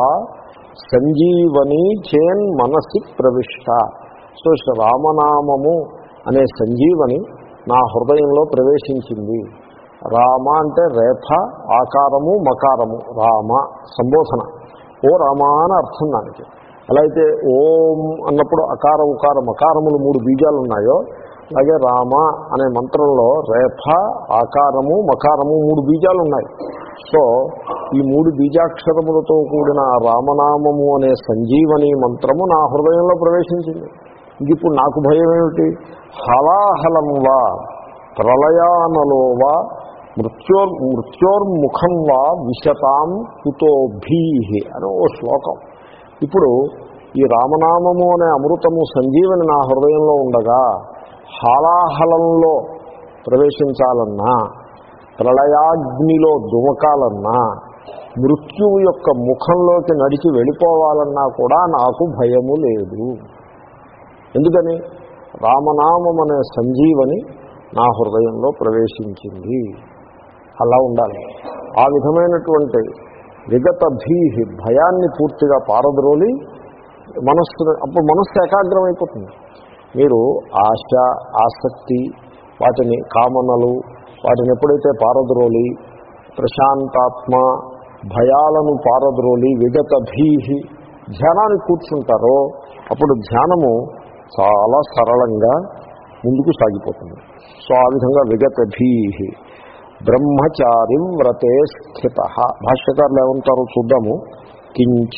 సంజీవని చేన్ మనసి ప్రవిష్ట సో రామనామము అనే సంజీవని నా హృదయంలో ప్రవేశించింది రామ అంటే రేఫ ఆకారము మకారము రామ సంబోధన ఓ రామ అని అర్థం దానికి ఎలా అయితే ఓం అన్నప్పుడు అకార ఉకార మకారములు మూడు బీజాలు ఉన్నాయో అలాగే రామ అనే మంత్రంలో రేఫ ఆకారము మకారము మూడు బీజాలు ఉన్నాయి సో ఈ మూడు బీజాక్షరములతో కూడిన ఆ రామనామము అనే సంజీవని మంత్రము నా హృదయంలో ప్రవేశించింది ఇది ఇప్పుడు నాకు భయం ఏమిటి హలాహలం వా ప్రళయానలో వా మృత్యోర్ మృత్యోర్ముఖం వా విశతాం కుతో భీహి అని ఓ శ్లోకం ఇప్పుడు ఈ రామనామము అనే అమృతము సంజీవని నా హృదయంలో ఉండగా హాలాహలంలో ప్రవేశించాలన్నా ప్రళయాగ్నిలో దుమకాలన్నా మృత్యువు యొక్క ముఖంలోకి నడిచి వెళ్ళిపోవాలన్నా కూడా నాకు భయము లేదు ఎందుకని రామనామం అనే సంజీవని నా హృదయంలో ప్రవేశించింది అలా ఉండాలి ఆ విధమైనటువంటి విగత భీహి భయాన్ని పూర్తిగా పారద్రోలి మనస్సు అప్పుడు మనస్సు ఏకాగ్రమైపోతుంది మీరు ఆశ ఆసక్తి వాటిని కామనలు వాటిని ఎప్పుడైతే పారద్రోలి ప్రశాంతాత్మ భయాలను పారద్రోలి విగత భీహి ధ్యానానికి కూర్చుంటారో అప్పుడు ధ్యానము చాలా సరళంగా ముందుకు సాగిపోతుంది సో ఆ విధంగా విగత భీహి బ్రహ్మచారి వ్రతే స్థిత భాష్యకారులు ఏమంటారో చూద్దాము కించ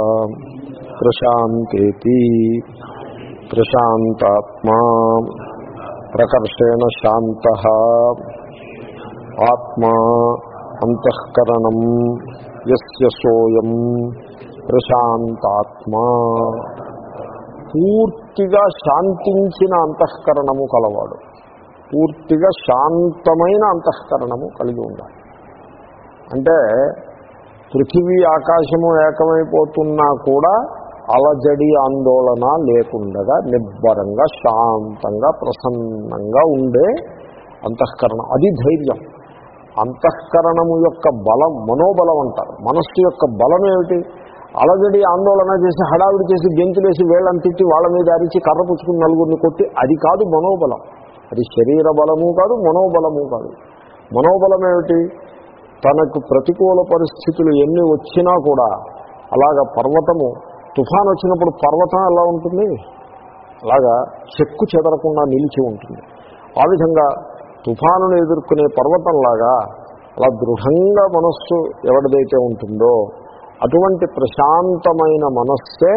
ప్రశాంతేతి ప్రశాంతాత్మా ప్రకర్షేణ శాంత ఆత్మా అంతఃకరణం యస్య సోయం ప్రశాంతాత్మా పూర్తిగా శాంతించిన అంతఃకరణము కలవాడు పూర్తిగా శాంతమైన అంతఃకరణము కలిగి ఉండాలి అంటే పృథివీ ఆకాశము ఏకమైపోతున్నా కూడా అలజడి ఆందోళన లేకుండగా నిబ్బరంగా శాంతంగా ప్రసన్నంగా ఉండే అంతఃకరణం అది ధైర్యం అంతఃకరణము యొక్క బలం మనోబలం అంటారు మనస్సు యొక్క బలం ఏమిటి అలజడి ఆందోళన చేసి హడావిడి చేసి గెంతులేసి వేళ్ళని తిట్టి వాళ్ళ మీద అరిచి కర్ర పుచ్చుకుని నలుగురిని కొట్టి అది కాదు మనోబలం అది శరీర బలము కాదు మనోబలము కాదు మనోబలం ఏమిటి తనకు ప్రతికూల పరిస్థితులు ఎన్ని వచ్చినా కూడా అలాగ పర్వతము తుఫాన్ వచ్చినప్పుడు పర్వతం ఎలా ఉంటుంది అలాగా చెక్కు చెదరకుండా నిలిచి ఉంటుంది ఆ విధంగా తుఫానును ఎదుర్కొనే పర్వతంలాగా అలా దృఢంగా మనస్సు ఎవరిదైతే ఉంటుందో అటువంటి ప్రశాంతమైన మనస్సే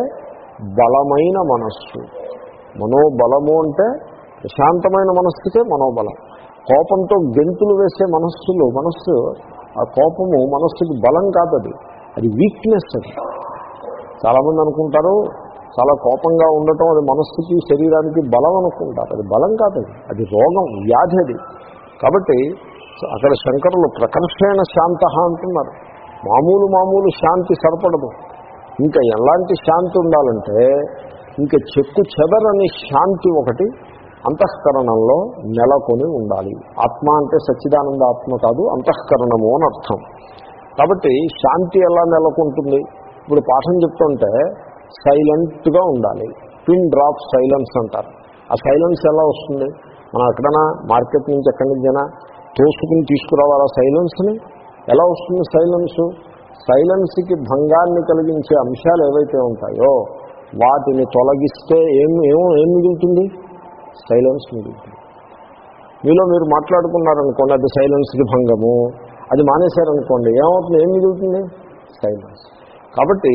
బలమైన మనస్సు మనోబలము అంటే ప్రశాంతమైన మనస్సుకే మనోబలం కోపంతో గెంతులు వేసే మనస్సులు మనస్సు ఆ కోపము మనస్సుకి బలం కాదు అది అది వీక్నెస్ అది చాలామంది అనుకుంటారు చాలా కోపంగా ఉండటం అది మనస్సుకి శరీరానికి బలం అనుకుంటారు అది బలం కాదు అది అది రోగం వ్యాధి అది కాబట్టి అక్కడ శంకరులు ప్రకర్షణ శాంత అంటున్నారు మామూలు మామూలు శాంతి సరిపడదు ఇంకా ఎలాంటి శాంతి ఉండాలంటే ఇంకా చెక్కు చెదరని శాంతి ఒకటి అంతఃకరణంలో నెలకొని ఉండాలి ఆత్మ అంటే సచ్చిదానంద ఆత్మ కాదు అంతఃకరణము అని అర్థం కాబట్టి శాంతి ఎలా నెలకొంటుంది ఇప్పుడు పాఠం చెప్తుంటే సైలెంట్గా ఉండాలి పిన్ డ్రాప్ సైలెన్స్ అంటారు ఆ సైలెన్స్ ఎలా వస్తుంది మనం ఎక్కడైనా మార్కెట్ నుంచి ఎక్కడి నుంచైనా తోసుకుని తీసుకురావాలా సైలెన్స్ని ఎలా వస్తుంది సైలెన్స్ సైలెన్స్కి భంగాన్ని కలిగించే అంశాలు ఏవైతే ఉంటాయో వాటిని తొలగిస్తే ఏం ఏం ఏం మిగులుతుంది సైలెన్స్ మిగులుతుంది మీలో మీరు మాట్లాడుకున్నారనుకోండి అది సైలెన్స్కి భంగము అది మానేశారనుకోండి ఏమవుతుంది ఏం మిగులుతుంది సైలెన్స్ కాబట్టి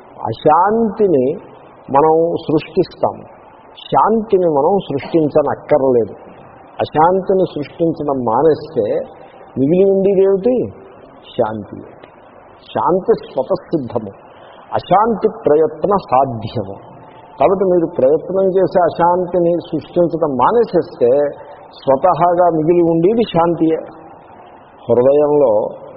అశాంతిని మనం సృష్టిస్తాం శాంతిని మనం సృష్టించనక్కర్లేదు అశాంతిని సృష్టించడం మానేస్తే మిగిలి ఉండేది ఏమిటి శాంతి శాంతి స్వతసిద్ధము అశాంతి ప్రయత్న సాధ్యము కాబట్టి మీరు ప్రయత్నం చేసే అశాంతిని సృష్టించడం మానేసేస్తే స్వతహాగా మిగిలి ఉండేది శాంతియే హృదయంలో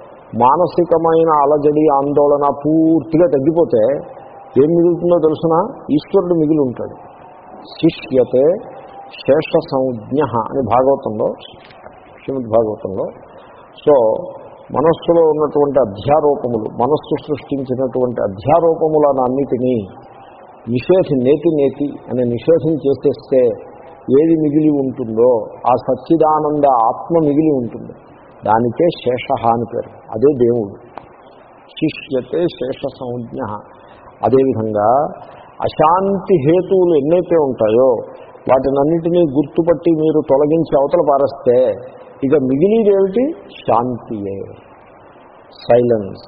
మానసికమైన అలజడి ఆందోళన పూర్తిగా తగ్గిపోతే ఏం మిగులుతుందో తెలుసిన ఈశ్వరుడు మిగిలి ఉంటాడు శిష్యతే శేష సంజ్ఞ అని భాగవతంలో శ్రీమద్ భాగవతంలో సో మనస్సులో ఉన్నటువంటి అధ్యారోపములు మనస్సు సృష్టించినటువంటి అధ్యారోపములను అన్నిటినీ నిషేధి నేతి నేతి అని నిషేధం చేసేస్తే ఏది మిగిలి ఉంటుందో ఆ సచ్చిదానంద ఆత్మ మిగిలి ఉంటుంది దానికే శేష అని పేరు అదే దేవుడు శిష్యతే శేష సంజ్ఞ అదేవిధంగా అశాంతి హేతువులు ఎన్నైతే ఉంటాయో వాటినన్నిటినీ గుర్తుపట్టి మీరు తొలగించి అవతల పారేస్తే ఇక మిగిలిదేమిటి శాంతియే సైలెన్స్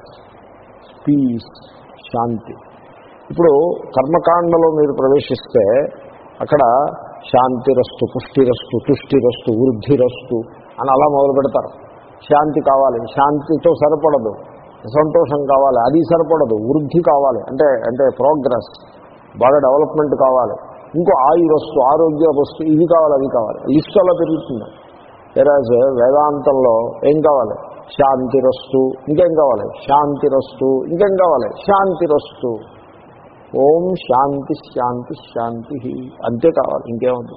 పీస్ శాంతి ఇప్పుడు కర్మకాండలో మీరు ప్రవేశిస్తే అక్కడ శాంతిరస్తు పుష్టిరస్తు తుష్టిరస్తు వృద్ధిరస్తు అని అలా మొదలు పెడతారు శాంతి కావాలి శాంతితో సరిపడదు సంతోషం కావాలి అది సరిపడదు వృద్ధి కావాలి అంటే అంటే ప్రోగ్రెస్ బాగా డెవలప్మెంట్ కావాలి ఇంకో ఆయురస్తు ఆరోగ్య వస్తు ఇది కావాలి అది కావాలి లిస్ట్ అలా పెరుగుతుంది వెరాజ్ వేదాంతంలో ఏం కావాలి శాంతిరస్తు ఇంకేం కావాలి శాంతిరస్తు ఇంకేం కావాలి శాంతిరస్తు ఓం శాంతి శాంతి శాంతి అంతే కావాలి ఇంకేముంది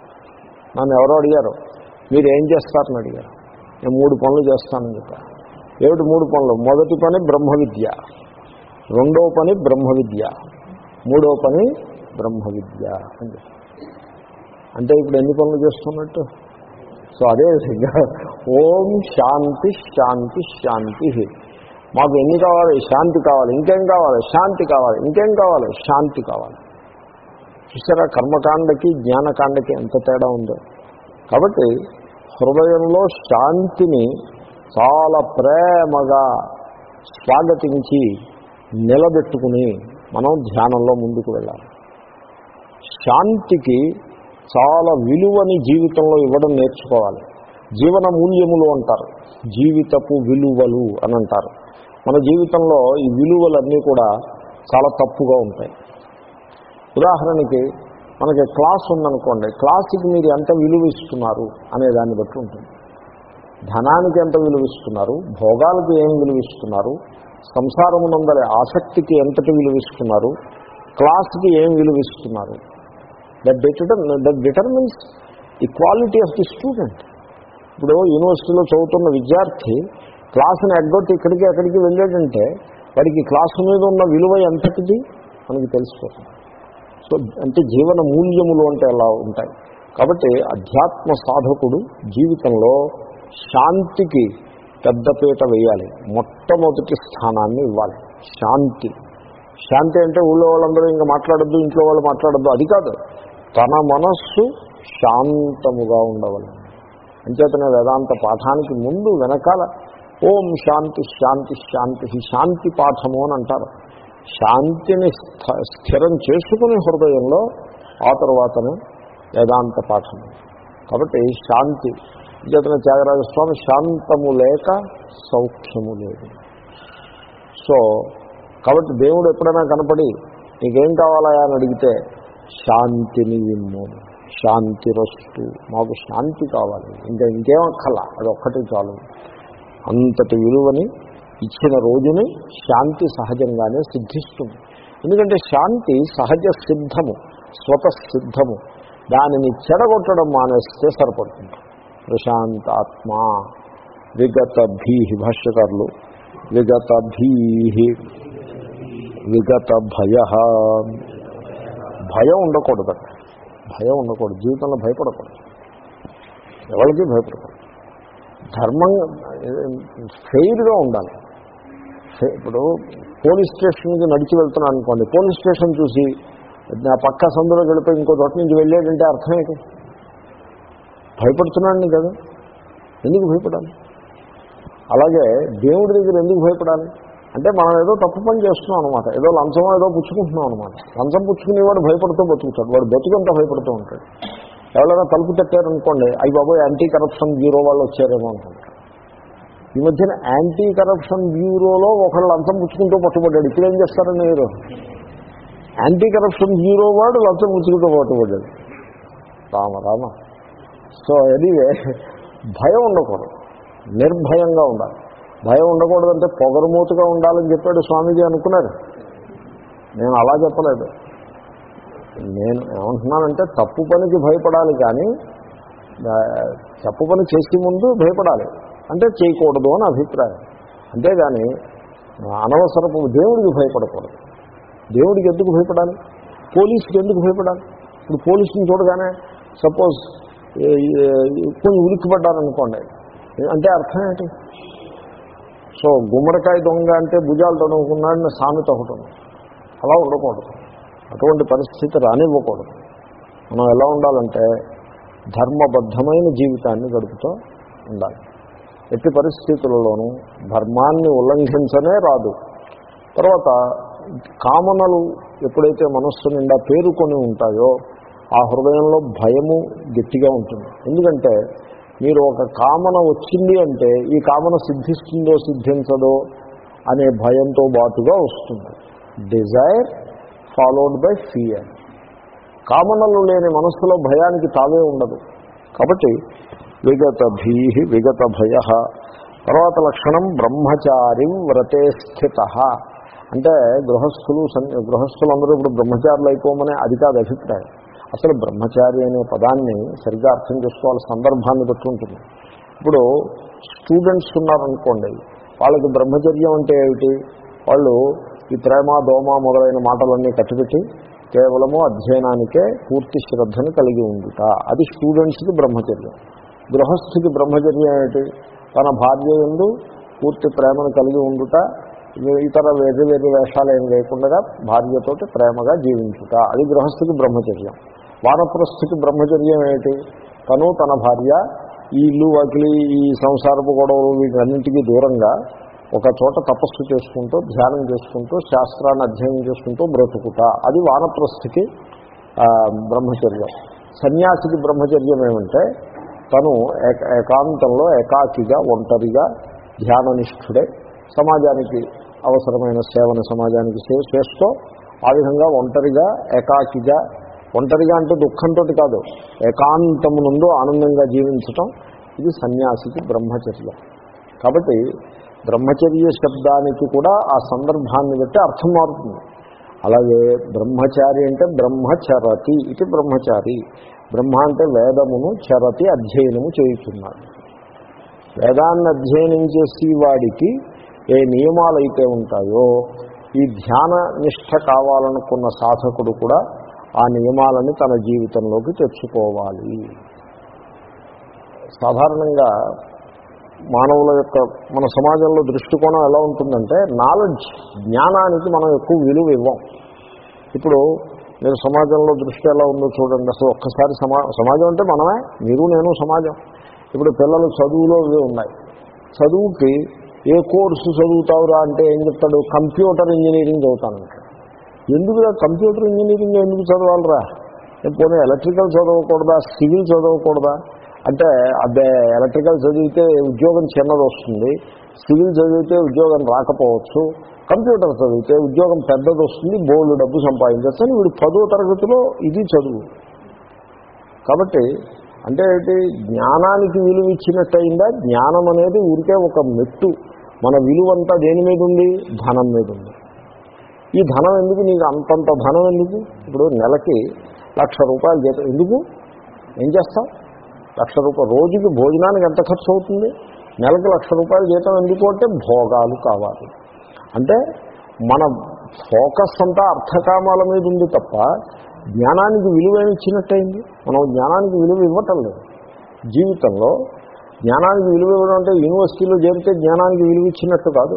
నన్ను ఎవరో అడిగారు మీరు ఏం చేస్తారని అడిగారు నేను మూడు పనులు చేస్తానని చెప్పాను ఏమిటి మూడు పనులు మొదటి పని బ్రహ్మ విద్య రెండో పని బ్రహ్మ విద్య మూడో పని బ్రహ్మ విద్య అని చెప్పాను అంటే ఇప్పుడు ఎన్ని పనులు చేస్తున్నట్టు సో అదే విధంగా ఓం శాంతి శాంతి శాంతి మాకు ఎన్ని కావాలి శాంతి కావాలి ఇంకేం కావాలి శాంతి కావాలి ఇంకేం కావాలి శాంతి కావాలి చూసారా కర్మకాండకి జ్ఞానకాండకి ఎంత తేడా ఉందో కాబట్టి హృదయంలో శాంతిని చాలా ప్రేమగా స్వాగతించి నిలబెట్టుకుని మనం ధ్యానంలో ముందుకు వెళ్ళాలి శాంతికి చాలా విలువని జీవితంలో ఇవ్వడం నేర్చుకోవాలి జీవన మూల్యములు అంటారు జీవితపు విలువలు అని అంటారు మన జీవితంలో ఈ విలువలన్నీ కూడా చాలా తప్పుగా ఉంటాయి ఉదాహరణకి మనకి క్లాస్ ఉందనుకోండి క్లాస్కి మీరు ఎంత విలువ ఇస్తున్నారు అనే దాన్ని బట్టి ఉంటుంది ధనానికి ఎంత విలువ ఇస్తున్నారు భోగాలకు ఏం విలువ ఇస్తున్నారు సంసారమునందరి ఆసక్తికి ఎంతటి విలువ ఇస్తున్నారు క్లాస్కి ఏం విలువ ఇస్తున్నారు that deter that determines the quality of the student ఇప్పుడు యూనివర్సిటీలో చదువుతున్న విద్యార్థి క్లాసుని ఎగ్గొట్టి ఇక్కడికి అక్కడికి వెళ్ళాడంటే వాడికి క్లాసు మీద ఉన్న విలువ ఎంతటిది మనకి తెలిసిపోతుంది సో అంటే జీవన మూల్యములు అంటే ఎలా ఉంటాయి కాబట్టి అధ్యాత్మ సాధకుడు జీవితంలో శాంతికి పెద్దపీట వేయాలి మొట్టమొదటి స్థానాన్ని ఇవ్వాలి శాంతి శాంతి అంటే ఊళ్ళో వాళ్ళందరూ ఇంకా మాట్లాడద్దు ఇంట్లో వాళ్ళు మాట్లాడద్దు అది కాదు తన మనస్సు శాంతముగా ఉండవాలి అంచేతనే వేదాంత పాఠానికి ముందు వెనకాల ఓం శాంతి శాంతి శాంతి శాంతి పాఠము అని అంటారు శాంతిని స్థ- స్థిరం చేసుకుని హృదయంలో ఆ తర్వాతనే వేదాంత పాఠము కాబట్టి శాంతి అంచేతన త్యాగరాజస్వామి శాంతము లేక సౌఖ్యము లేదు సో కాబట్టి దేవుడు ఎప్పుడైనా కనపడి నీకేం కావాలా అని అడిగితే శాంతిని ఇమ్ము శాంతి రస్తు మాకు శాంతి కావాలి ఇంకా ఇంకేం అక్కల అది ఒక్కటి చాలు అంతటి విలువని ఇచ్చిన రోజుని శాంతి సహజంగానే సిద్ధిస్తుంది ఎందుకంటే శాంతి సహజ సిద్ధము స్వతసిద్ధము దానిని చెడగొట్టడం మానేస్తే సరిపడుతుంది ప్రశాంతాత్మ విగత భీహి భాష్యకారులు విగత భీహి విగత భయ భయం ఉండకూడదు భయం ఉండకూడదు జీవితంలో భయపడకూడదు ఎవరికి భయపడకూడదు ధర్మం ఫెయిర్గా ఉండాలి ఫె- ఇప్పుడు పోలీస్ స్టేషన్కి నడిచి వెళ్తున్నాను అనుకోండి పోలీస్ స్టేషన్ చూసి నా పక్క సందులోకి వెళ్ళిపోయి ఇంకో చోట నుంచి వెళ్ళాడంటే అర్థం ఏంటి భయపడుతున్నాను కదా ఎందుకు భయపడాలి అలాగే దేవుడి దగ్గర ఎందుకు భయపడాలి అంటే మనం ఏదో తప్పు పని చేస్తున్నాం అనమాట ఏదో లంచం ఏదో పుచ్చుకుంటున్నాం అనమాట లంచం పుచ్చుకునేవాడు భయపడుతూ బతుకుతాడు వాడు బతుకంతా భయపడుతూ ఉంటాడు ఎవరైనా తలుపు తట్టారనుకోండి అయ్యి బాబోయ్ యాంటీ కరప్షన్ బ్యూరో వాళ్ళు వచ్చారేమో అనుకుంటారు ఈ మధ్యన యాంటీ కరప్షన్ బ్యూరోలో ఒకళ్ళు లంచం పుచ్చుకుంటూ పట్టుబడ్డాడు ఇప్పుడు ఏం చేస్తారని మీరు యాంటీ కరప్షన్ బ్యూరో వాడు లంచం పుచ్చుకుంటూ పట్టుబడ్డాడు రామ రామ సో ఎనీవే భయం ఉండకూడదు నిర్భయంగా ఉండాలి భయం ఉండకూడదంటే పొగరుమూతుగా ఉండాలని చెప్పాడు స్వామీజీ అనుకున్నారు నేను అలా చెప్పలేదు నేను ఏమంటున్నానంటే తప్పు పనికి భయపడాలి కానీ ఆ, తప్పు పని చేసే ముందు భయపడాలి అంటే చేయకూడదు అని అభిప్రాయం అంతేగాని అనవసరపు దేవుడికి భయపడకూడదు దేవుడికి ఎందుకు భయపడాలి పోలీసుకి ఎందుకు భయపడాలి ఇప్పుడు పోలీసుని చూడగానే సపోజ్ కొంచెం ఉలిక్కిపడ్డారనుకోండి అంటే అర్థం ఏంటి సో గుమ్మడికాయ దొంగ అంటే భుజాలు తొడుగుకున్నాడని సామెత ఒకటి ఉంది అలా ఉండకూడదు అటువంటి పరిస్థితి రానివ్వకూడదు మనం ఎలా ఉండాలంటే ధర్మబద్ధమైన జీవితాన్ని గడుపుతూ ఉండాలి ఎట్టి పరిస్థితులలోనూ ధర్మాన్ని ఉల్లంఘించనే రాదు తర్వాత కామనలు ఎప్పుడైతే మనస్సు నిండా పేరుకొని ఉంటాయో ఆ హృదయంలో భయము గట్టిగా ఉంటుంది ఎందుకంటే మీరు ఒక కామన వచ్చింది అంటే ఈ కామన సిద్ధిస్తుందో సిద్ధించదో అనే భయంతో బాటుగా వస్తుంది డిజైర్ ఫాలోడ్ బై ఫియర్ కామనలు లేని మనస్సులో భయానికి తావే ఉండదు కాబట్టి విగత భీ విగత భయ తర్వాత లక్షణం బ్రహ్మచారి వ్రతే స్థిత అంటే గృహస్థులు సన్- గృహస్థులందరూ ఇప్పుడు బ్రహ్మచారులు అయిపోమనే అది కాదు అభిప్రాయం అసలు బ్రహ్మచారి అనే పదాన్ని సరిగ్గా అర్థం చేసుకోవాలి సందర్భాన్ని బట్టి ఉంటుంది ఇప్పుడు స్టూడెంట్స్ ఉన్నారనుకోండి వాళ్ళకి బ్రహ్మచర్యం అంటే ఏమిటి వాళ్ళు ఈ ప్రేమ దోమ మొదలైన మాటలన్నీ కట్టిపెట్టి కేవలము అధ్యయనానికే పూర్తి శ్రద్ధను కలిగి ఉండుట అది స్టూడెంట్స్కి బ్రహ్మచర్యం గృహస్థికి బ్రహ్మచర్యం ఏమిటి తన భార్య ఎందు పూర్తి ప్రేమను కలిగి ఉండుట ఇతర వేరు వేరు వేషాలు ఏం లేకుండా భార్యతోటి ప్రేమగా జీవించుట అది గృహస్థికి బ్రహ్మచర్యం వానప్రస్థికి బ్రహ్మచర్యం ఏమిటి తను తన భార్య ఈ ఇల్లు వాకిలి ఈ సంసారపు గొడవలు వీటన్నింటికీ దూరంగా ఒక చోట తపస్సు చేసుకుంటూ ధ్యానం చేసుకుంటూ శాస్త్రాన్ని అధ్యయనం చేసుకుంటూ బ్రతుకుట అది వానప్రస్థికి ఆ, బ్రహ్మచర్యం సన్యాసికి బ్రహ్మచర్యం ఏమంటే తను ఏక- ఏకాంతంలో ఏకాకిగా ఒంటరిగా ధ్యాననిష్ఠుడే సమాజానికి అవసరమైన సేవను సమాజానికి చే- చేస్తూ ఆ విధంగా ఒంటరిగా ఏకాకిగా ఒంటరిగా అంటే దుఃఖంతో కాదు ఏకాంతమునందు ఆనందంగా జీవించటం ఇది సన్యాసికి బ్రహ్మచర్యం కాబట్టి బ్రహ్మచర్య శబ్దానికి కూడా ఆ సందర్భాన్ని బట్టి అర్థం మారుతుంది అలాగే బ్రహ్మచారి అంటే బ్రహ్మచరతి ఇది బ్రహ్మచారి బ్రహ్మ అంటే వేదమును చరతి అధ్యయనము చేయుచున్నాడు వేదాన్ని అధ్యయనం చేసి వాడికి ఏ నియమాలు అయితే ఉంటాయో ఈ ధ్యాన నిష్ట కావాలనుకున్న సాధకుడు కూడా ఆ నియమాలని తన జీవితంలోకి తెచ్చుకోవాలి సాధారణంగా మానవుల యొక్క మన సమాజంలో దృష్టికోణం ఎలా ఉంటుందంటే నాలెడ్జ్ జ్ఞానానికి మనం ఎక్కువ విలువ ఇవ్వం ఇప్పుడు మీరు సమాజంలో దృష్టి ఎలా ఉందో చూడండి అసలు ఒక్కసారి సమా సమాజం అంటే మనమే మీరు నేను సమాజం ఇప్పుడు పిల్లలు చదువులో ఇవి ఉన్నాయి చదువుకి ఏ కోర్సు చదువుతావురా అంటే ఏం చెప్తాడు కంప్యూటర్ ఇంజనీరింగ్ చదువుతానంటాడు ఎందుకు కంప్యూటర్ ఇంజనీరింగ్ ఎందుకు చదవాలరా నేను పోనీ ఎలక్ట్రికల్ చదవకూడదా సివిల్ చదవకూడదా అంటే అదే ఎలక్ట్రికల్ చదివితే ఉద్యోగం చిన్నది వస్తుంది సివిల్ చదివితే ఉద్యోగం రాకపోవచ్చు కంప్యూటర్ చదివితే ఉద్యోగం పెద్దది వస్తుంది బోల్డ్ డబ్బు సంపాదించవచ్చు అని వీడు పదో తరగతిలో ఇది చదువు కాబట్టి అంటే ఏంటి జ్ఞానానికి విలువ ఇచ్చినట్టయిందా జ్ఞానం అనేది ఊరికే ఒక మెట్టు మన విలువంతా దేని మీద ఉంది ధనం మీద ఉంది ఈ ధనం ఎందుకు నీకు అంతంత ధనం ఎందుకు ఇప్పుడు నెలకి లక్ష రూపాయలు జీతం ఎందుకు ఏం చేస్తాం లక్ష రూపాయలు రోజుకి భోజనానికి ఎంత ఖర్చు అవుతుంది నెలకి లక్ష రూపాయలు జీతం ఎందుకు అంటే భోగాలు కావాలి అంటే మన ఫోకస్ అంతా అర్థకామాల మీద ఉంది తప్ప జ్ఞానానికి విలువ ఇచ్చినట్టయింది మనం జ్ఞానానికి విలువ ఇవ్వటం లేదు జీవితంలో జ్ఞానానికి విలువ ఇవ్వడం అంటే యూనివర్సిటీలో చేరితే జ్ఞానానికి విలువ ఇచ్చినట్టు కాదు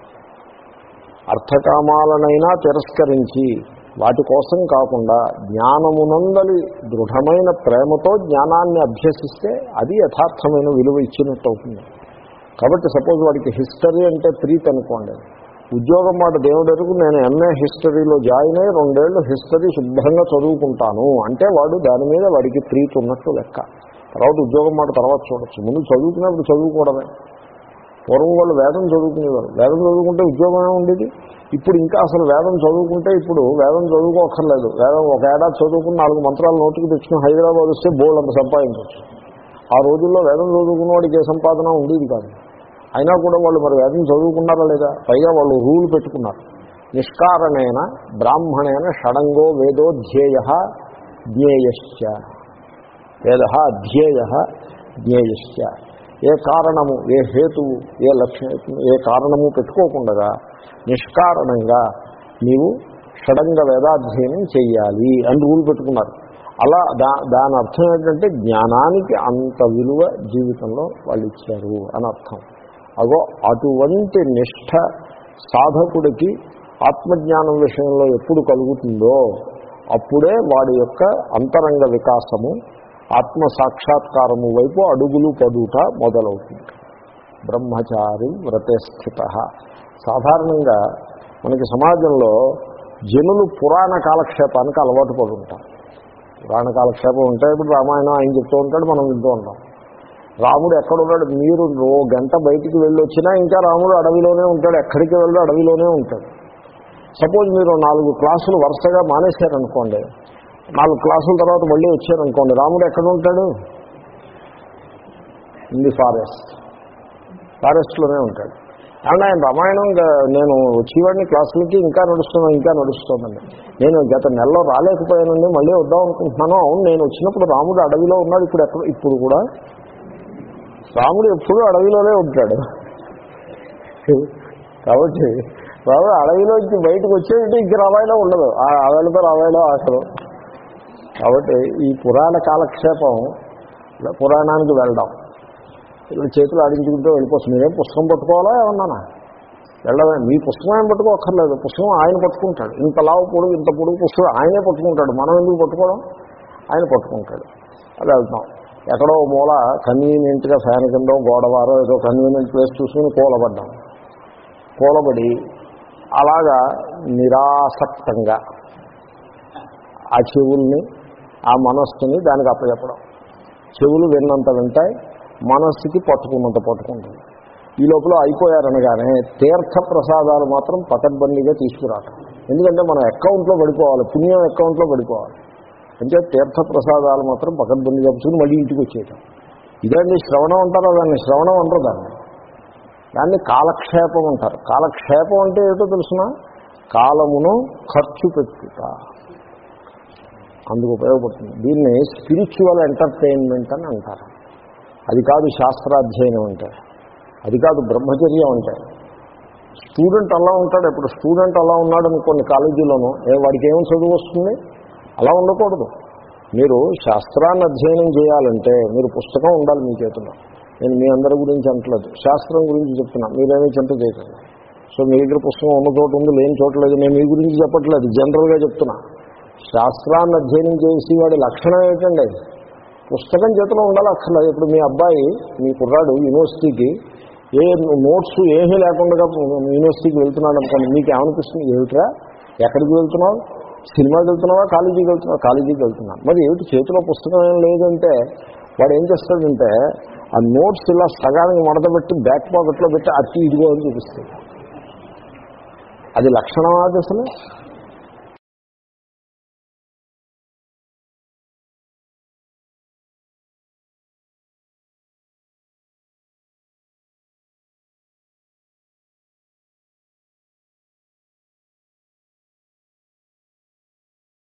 అర్థకామాలనైనా తిరస్కరించి వాటి కోసం కాకుండా జ్ఞానమునందలి దృఢమైన ప్రేమతో జ్ఞానాన్ని అభ్యసిస్తే అది యథార్థమైన విలువ ఇచ్చినట్టు అవుతుంది కాబట్టి సపోజ్ వాడికి హిస్టరీ అంటే ప్రీతి అనుకోండి ఉద్యోగం మాట దేవుడెరుగు నేను ఎంఏ హిస్టరీలో జాయిన్ అయ్యి రెండేళ్లు హిస్టరీ శుభ్రంగా చదువుకుంటాను అంటే వాడు దాని మీద వాడికి ప్రీతి ఉన్నట్టు లెక్క తర్వాత ఉద్యోగం మాట తర్వాత చూడొచ్చు ముందు చదువుకున్నప్పుడు చదువుకోవడమే పూర్వం వాళ్ళు వేదం చదువుకునేవారు వేదం చదువుకుంటే ఉద్యోగమే ఉండేది ఇప్పుడు ఇంకా అసలు వేదం చదువుకుంటే ఇప్పుడు వేదం చదువుకోక్కర్లేదు వేదం ఒక ఏడాది చదువుకుని నాలుగు మంత్రాలు నోటికి తెచ్చుకుని హైదరాబాద్ వస్తే బోల్డ్ అంత సంపాదించవచ్చు ఆ రోజుల్లో వేదం చదువుకున్న వాడికి ఏ సంపాదన ఉండేది కాదు అయినా కూడా వాళ్ళు మరి వేదం చదువుకున్నారా లేదా పైగా వాళ్ళు రూల్ పెట్టుకున్నారు నిష్కారణేన బ్రాహ్మణేన షడంగో వేదోధ్యేయ జ్ఞేయశ్చ వేద అధ్యేయ జ్ఞేయశ్చ ఏ కారణము ఏ హేతువు ఏ లక్ష్యం ఏ కారణము పెట్టుకోకుండా నిష్కారణంగా నీవు షడంగ వేదాధ్యయనం చెయ్యాలి అని రూల్ పెట్టుకున్నారు అలా దా దాని అర్థం ఏంటంటే జ్ఞానానికి అంత విలువ జీవితంలో వాళ్ళు ఇచ్చారు అని అర్థం అగో అటువంటి నిష్ఠ సాధకుడికి ఆత్మజ్ఞానం విషయంలో ఎప్పుడు కలుగుతుందో అప్పుడే వాడి యొక్క అంతరంగ వికాసము ఆత్మ సాక్షాత్కారము వైపు అడుగులు పడుట మొదలవుతుంది బ్రహ్మచారి వ్రతే స్థిత సాధారణంగా మనకి సమాజంలో జనులు పురాణ కాలక్షేపానికి అలవాటు పడి ఉంటారు పురాణ కాలక్షేపం ఉంటే ఇప్పుడు రామాయణం ఆయన చెప్తూ ఉంటాడు మనం వింటూ ఉంటాం రాముడు ఎక్కడున్నాడు మీరు ఓ గంట బయటికి వెళ్ళి వచ్చినా ఇంకా రాముడు అడవిలోనే ఉంటాడు ఎక్కడికి వెళ్ళి అడవిలోనే ఉంటాడు సపోజ్ మీరు నాలుగు క్లాసులు వరుసగా మానేశారనుకోండి నాలుగు క్లాసుల తర్వాత మళ్ళీ వచ్చారనుకోండి రాముడు ఎక్కడ ఉంటాడు ఇన్ ది ఫారెస్ట్ ఫారెస్ట్లోనే ఉంటాడు అండ్ ఆయన రామాయణం నేను వచ్చేవాడిని క్లాసులకి ఇంకా నడుస్తున్నాను ఇంకా నడుస్తుందండి నేను గత నెలలో రాలేకపోయానండి మళ్ళీ వద్దాం అనుకుంటున్నాను అవును నేను వచ్చినప్పుడు రాముడు అడవిలో ఉన్నాడు ఇప్పుడు ఎక్కడ ఇప్పుడు కూడా రాముడు ఎప్పుడూ అడవిలోనే ఉంటాడు కాబట్టి రాముడు అడవిలోంచి బయటకు వచ్చేది ఇంక రామాయణం ఉండదు ఆ అడవితో రామాయణం అసలు కాబట్టి ఈ పురాణ కాలక్షేపం పురాణానికి వెళ్ళడం ఇలా చేతులు ఆడించుకుంటూ వెళ్ళిపోతుంది మీరేం పుస్తకం పట్టుకోవాలా ఏమన్నానా వెళ్ళడమే మీ పుస్తకం ఏం పట్టుకోక్కర్లేదు పుస్తకం ఆయన పట్టుకుంటాడు ఇంత లావు పొడుగు ఇంత పొడుగు పుస్తకం ఆయనే పట్టుకుంటాడు మనం ఎందుకు పట్టుకోవడం ఆయన పట్టుకుంటాడు అది వెళ్తాం ఎక్కడో మూల కన్వీనియంట్గా ఫ్యాన్ కింద గోడవారో ఏదో కన్వీనియంట్ ప్లేస్ చూసుకుని కూలబడ్డాం కూలబడి అలాగా నిరాసక్తంగా ఆ చెవుల్ని ఆ మనస్సుని దానికి అప్పచెప్పడం చెవులు విన్నంత వింటాయి మనస్సుకి పట్టుకున్నంత పట్టుకుంటుంది ఈ లోపల అయిపోయారనగానే తీర్థ ప్రసాదాలు మాత్రం పకడ్బందీగా తీసుకురావటం ఎందుకంటే మన అకౌంట్లో పడిపోవాలి పుణ్యం అకౌంట్లో పడిపోవాలి అంటే తీర్థ ప్రసాదాలు మాత్రం పకడ్బందీగా పుచ్చుకుని మళ్ళీ ఇంటికి వచ్చేయటం ఇదండి శ్రవణం అంటారా దాన్ని శ్రవణం అంటారు దాన్ని దాన్ని కాలక్షేపం అంటారు కాలక్షేపం అంటే ఏమిటో తెలుసిన కాలమును ఖర్చు పెట్టుట అందుకు ఉపయోగపడుతుంది దీన్ని స్పిరిచువల్ ఎంటర్టైన్మెంట్ అని అంటారు అది కాదు శాస్త్రాధ్యయనం అంటే అది కాదు బ్రహ్మచర్యం అంటే స్టూడెంట్ అలా ఉంటాడు ఇప్పుడు స్టూడెంట్ అలా ఉన్నాడు అనుకోండి కాలేజీలోనూ ఏ వాడికి ఏం చదువు వస్తుంది అలా ఉండకూడదు మీరు శాస్త్రాన్ని అధ్యయనం చేయాలంటే మీరు పుస్తకం ఉండాలి మీ చేతిలో నేను మీ అందరి గురించి అంటలేదు శాస్త్రం గురించి చెప్తున్నా మీరేమీ చింత చేయకండి సో మీ దగ్గర పుస్తకం ఉన్న చోట ఉంది లేని చోట లేదు నేను మీ గురించి చెప్పట్లేదు జనరల్గా చెప్తున్నా శాస్త్రాన్ని అధ్యయనం చేసి వాడి లక్షణం ఏంటండి పుస్తకం చేతిలో ఉండాలి అక్కర్లేదు ఇప్పుడు మీ అబ్బాయి మీ కుర్రాడు యూనివర్సిటీకి ఏ నోట్స్ ఏమీ లేకుండా యూనివర్సిటీకి వెళ్తున్నాడు అనుకోండి మీకు ఏమనిపిస్తుంది ఏమిట్రా ఎక్కడికి వెళ్తున్నావు సినిమాకి వెళ్తున్నావా కాలేజీకి వెళ్తున్నావా కాలేజీకి వెళ్తున్నా మరి ఏమిటి చేతిలో పుస్తకం ఏం లేదంటే వాడు ఏం చేస్తాడంటే ఆ నోట్స్ ఇలా సగానికి మడత పెట్టి బ్యాక్ పాకెట్లో పెట్టి అతి ఇదిగో అని చూపిస్తాడు అది లక్షణం అది అసలు